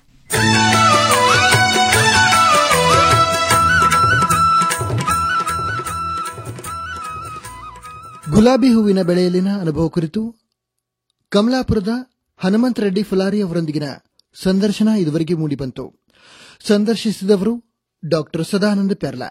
ಗುಲಾಬಿ ಹೂವಿನ ಬೆಳೆಯಲ್ಲಿನ ಅನುಭವ ಕುರಿತು ಕಮಲಾಪುರದ ಹನುಮಂತ ರೆಡ್ಡಿ ಫುಲಾರಿ ಅವರೊಂದಿಗಿನ ಸಂದರ್ಶನ ಇದುವರೆಗೆ ಮೂಡಿಬಂತು ಸಂದರ್ಶಿಸಿದವರು ಡಾಕ್ಟರ್ ಸದಾನಂದ ಪೆರ್ಲಾ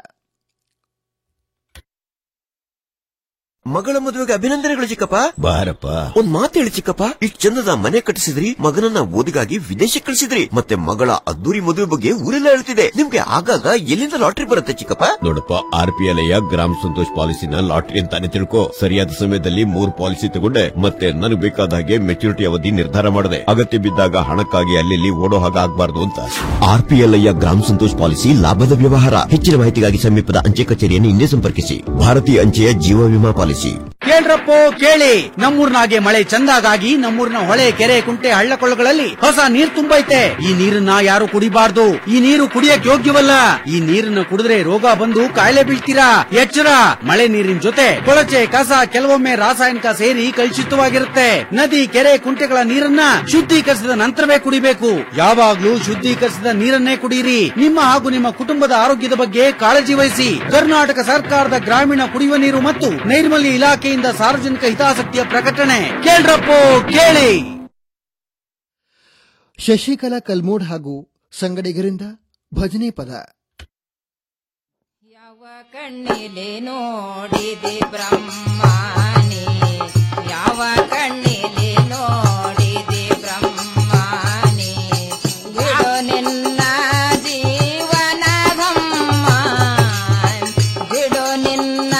ಮಗಳ ಮದುವೆಗೆ ಅಭಿನಂದನೆಗಳು ಚಿಕ್ಕಪ್ಪ ಬಾರಪ್ಪ ಒಂದ್ ಮಾತು ಹೇಳಿ ಚಿಕ್ಕಪ್ಪ ಇಷ್ಟ್ ಚಂದದ ಮನೆ ಕಟ್ಟಿಸಿದ್ರಿ ಮಗನನ್ನ ಓದಿಗಾಗಿ ವಿದೇಶಕ್ಕೆ ಕಳಿಸಿದ್ರಿ ಮತ್ತೆ ಮಗಳ ಅದ್ದೂರಿ ಮದುವೆ ಬಗ್ಗೆ ಊರೆಲ್ಲ ಹೇಳ್ತಿದೆ ನಿಮ್ಗೆ ಆಗಾಗ ಎಲ್ಲಿಂದ ಲಾಟ್ರಿ ಬರುತ್ತೆ ಚಿಕ್ಕಪ್ಪ ನೋಡಪ್ಪ ಆರ್ ಪಿ ಎಲ್ ಗ್ರಾಮ ಸಂತೋಷ್ ಪಾಲಿಸಿನ ಲಾಟರಿ ಅಂತಾನೆ ತಿಳ್ಕೊ ಸರಿಯಾದ ಸಮಯದಲ್ಲಿ ಮೂರ್ ಪಾಲಿಸಿ ತಗೊಂಡೆ ಮತ್ತೆ ನನಗೆ ಬೇಕಾದ ಹಾಗೆ ಮೆಚುರಿಟಿ ಅವಧಿ ನಿರ್ಧಾರ ಮಾಡಿದೆ ಅಗತ್ಯ ಬಿದ್ದಾಗ ಹಣಕ್ಕಾಗಿ ಅಲ್ಲಿ ಓಡೋ ಹಾಗೆ ಆಗ್ಬಾರ್ದು ಅಂತ ಆರ್ ಪಿ ಎಲ್ ಗ್ರಾಮ ಸಂತೋಷ್ ಪಾಲಿಸಿ ಲಾಭದ ವ್ಯವಹಾರ ಹೆಚ್ಚಿನ ಮಾಹಿತಿಗಾಗಿ ಸಮೀಪದ ಅಂಚೆ ಕಚೇರಿಯನ್ನು ಹಿಂದೆ ಸಂಪರ್ಕಿಸಿ ಭಾರತೀಯ ಅಂಚೆಯ ಜೀವ ವಿಮಾ ಪಾಲಿಸಿ ಕೇಳ್ರಪ್ಪೋ ಕೇಳಿ ನಮ್ಮೂರ್ನಾಗೆ ಮಳೆ ಚಂದಾಗಾಗಿ ನಮ್ಮೂರಿನ ಹೊಳೆ ಕೆರೆ ಕುಂಟೆ ಹಳ್ಳಕೊಳ್ಳಗಳಲ್ಲಿ ಹೊಸ ನೀರ್ ತುಂಬೈತೆ ಈ ನೀರನ್ನ ಯಾರು ಕುಡಿಬಾರ್ದು ಈ ನೀರು ಕುಡಿಯಕ್ ಯೋಗ್ಯವಲ್ಲ ಈ ನೀರನ್ನ ಕುಡಿದ್ರೆ ರೋಗ ಬಂದು ಕಾಯಿಲೆ ಬೀಳ್ತೀರಾ ಎಚ್ಚರ ಮಳೆ ನೀರಿನ ಜೊತೆ ಕೊಳಚೆ ಕಸ ಕೆಲವೊಮ್ಮೆ ರಾಸಾಯನಿಕ ಸೇರಿ ಕಲುಷಿತವಾಗಿರುತ್ತೆ ನದಿ ಕೆರೆ ಕುಂಟೆಗಳ ನೀರನ್ನ ಶುದ್ಧೀಕರಿಸಿದ ನಂತರವೇ ಕುಡಿಬೇಕು ಯಾವಾಗ್ಲೂ ಶುದ್ಧೀಕರಿಸಿದ ನೀರನ್ನೇ ಕುಡಿಯಿರಿ ನಿಮ್ಮ ಹಾಗೂ ನಿಮ್ಮ ಕುಟುಂಬದ ಆರೋಗ್ಯದ ಬಗ್ಗೆ ಕಾಳಜಿ ವಹಿಸಿ ಕರ್ನಾಟಕ ಸರ್ಕಾರದ ಗ್ರಾಮೀಣ ಕುಡಿಯುವ ನೀರು ಮತ್ತು ನೈರ್ಮಲ್ಯ ಇಲಾಖೆಯಿಂದ ಸಾರ್ವಜನಿಕ ಹಿತಾಸಕ್ತಿಯ ಪ್ರಕಟಣೆ ಕೇಳ್ರಪ್ಪೋ ಕೇಳಿ ಶಶಿಕಲಾ ಕಲ್ಮೂಡ್ ಹಾಗೂ ಸಂಗಡಿಗರಿಂದ ಭಜನೆ ಪದ ಕಣ್ಣಿಲೆ ನೋಡಿದೆ ಬ್ರಹ್ಮಾನಿ ಯಾವ ಕಣ್ಣಿಲೆ ನೋಡಿದೆ ಬ್ರಹ್ಮಾನಿ ಬಿಡು ನಿನ್ನ ಜೀವನದಮ್ಮ ಬಿಡು ನಿನ್ನ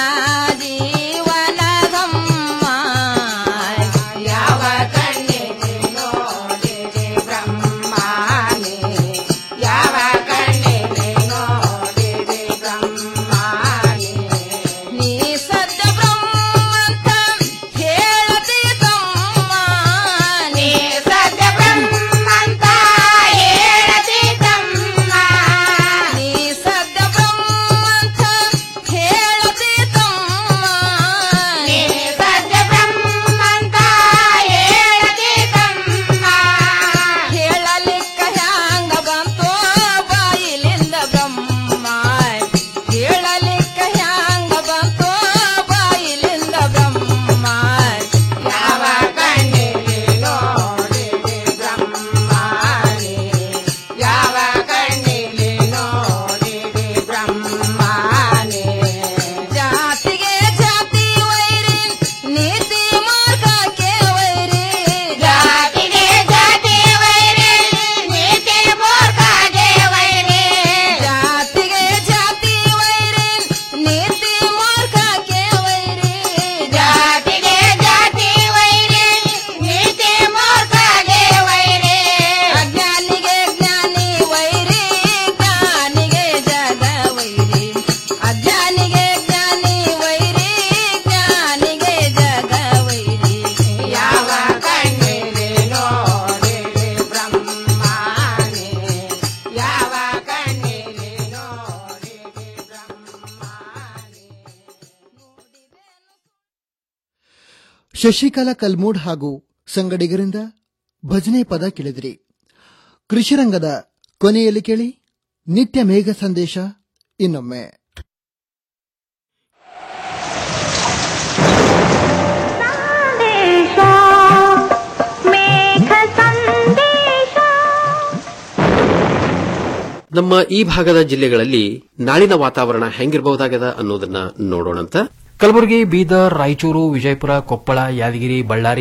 ಜೀವನದಮ್ಮ ಯಾವ ಕಣ್ಣಿಲೆ ನೋಡಿದೆ ಬ್ರಹ್ಮಾನಿ ಯಾವ ಕಣ್ಣಿಲೆ ನೋಡಿದೆ ಬ್ರಹ್ಮಾನಿ ನೀ ಸತ್ಯ ಬ್ರಹ್ಮಂತ ಹೇಳದಿದ್ದಮ್ಮ ನೀ ಸತ್ಯ ಬ್ರಹ್ಮಂತ ಹೇಳದಿದ್ದಮ್ಮ ನೀ ಸತ್ಯ ಬ್ರಹ್ಮಂತ ಹೇಳದಿದ್ದಮ್ಮ ಶಶಿಕಲಾ ಕಲ್ಮೂಡ್ ಹಾಗೂ ಸಂಗಡಿಗರಿಂದ ಭಜನೆ ಪದ ಕೇಳಿದಿರಿ ಕೃಷಿರಂಗದ ಕೊನೆಯಲ್ಲಿ ಕೇಳಿ ನಿತ್ಯ ಮೇಘ ಸಂದೇಶ ಇನ್ನೊಮ್ಮೆ ನಮ್ಮ ಈ ಭಾಗದ ಜಿಲ್ಲೆಗಳಲ್ಲಿ ನಾಳಿನ ವಾತಾವರಣ ಹೆಂಗಿರಬಹುದಾಗದ ಅನ್ನೋದನ್ನ ನೋಡೋಣಂತ ಕಲಬುರಗಿ ಬೀದರ್ ರಾಯಚೂರು ವಿಜಯಪುರ ಕೊಪ್ಪಳ ಯಾದಗಿರಿ ಬಳ್ಳಾರಿ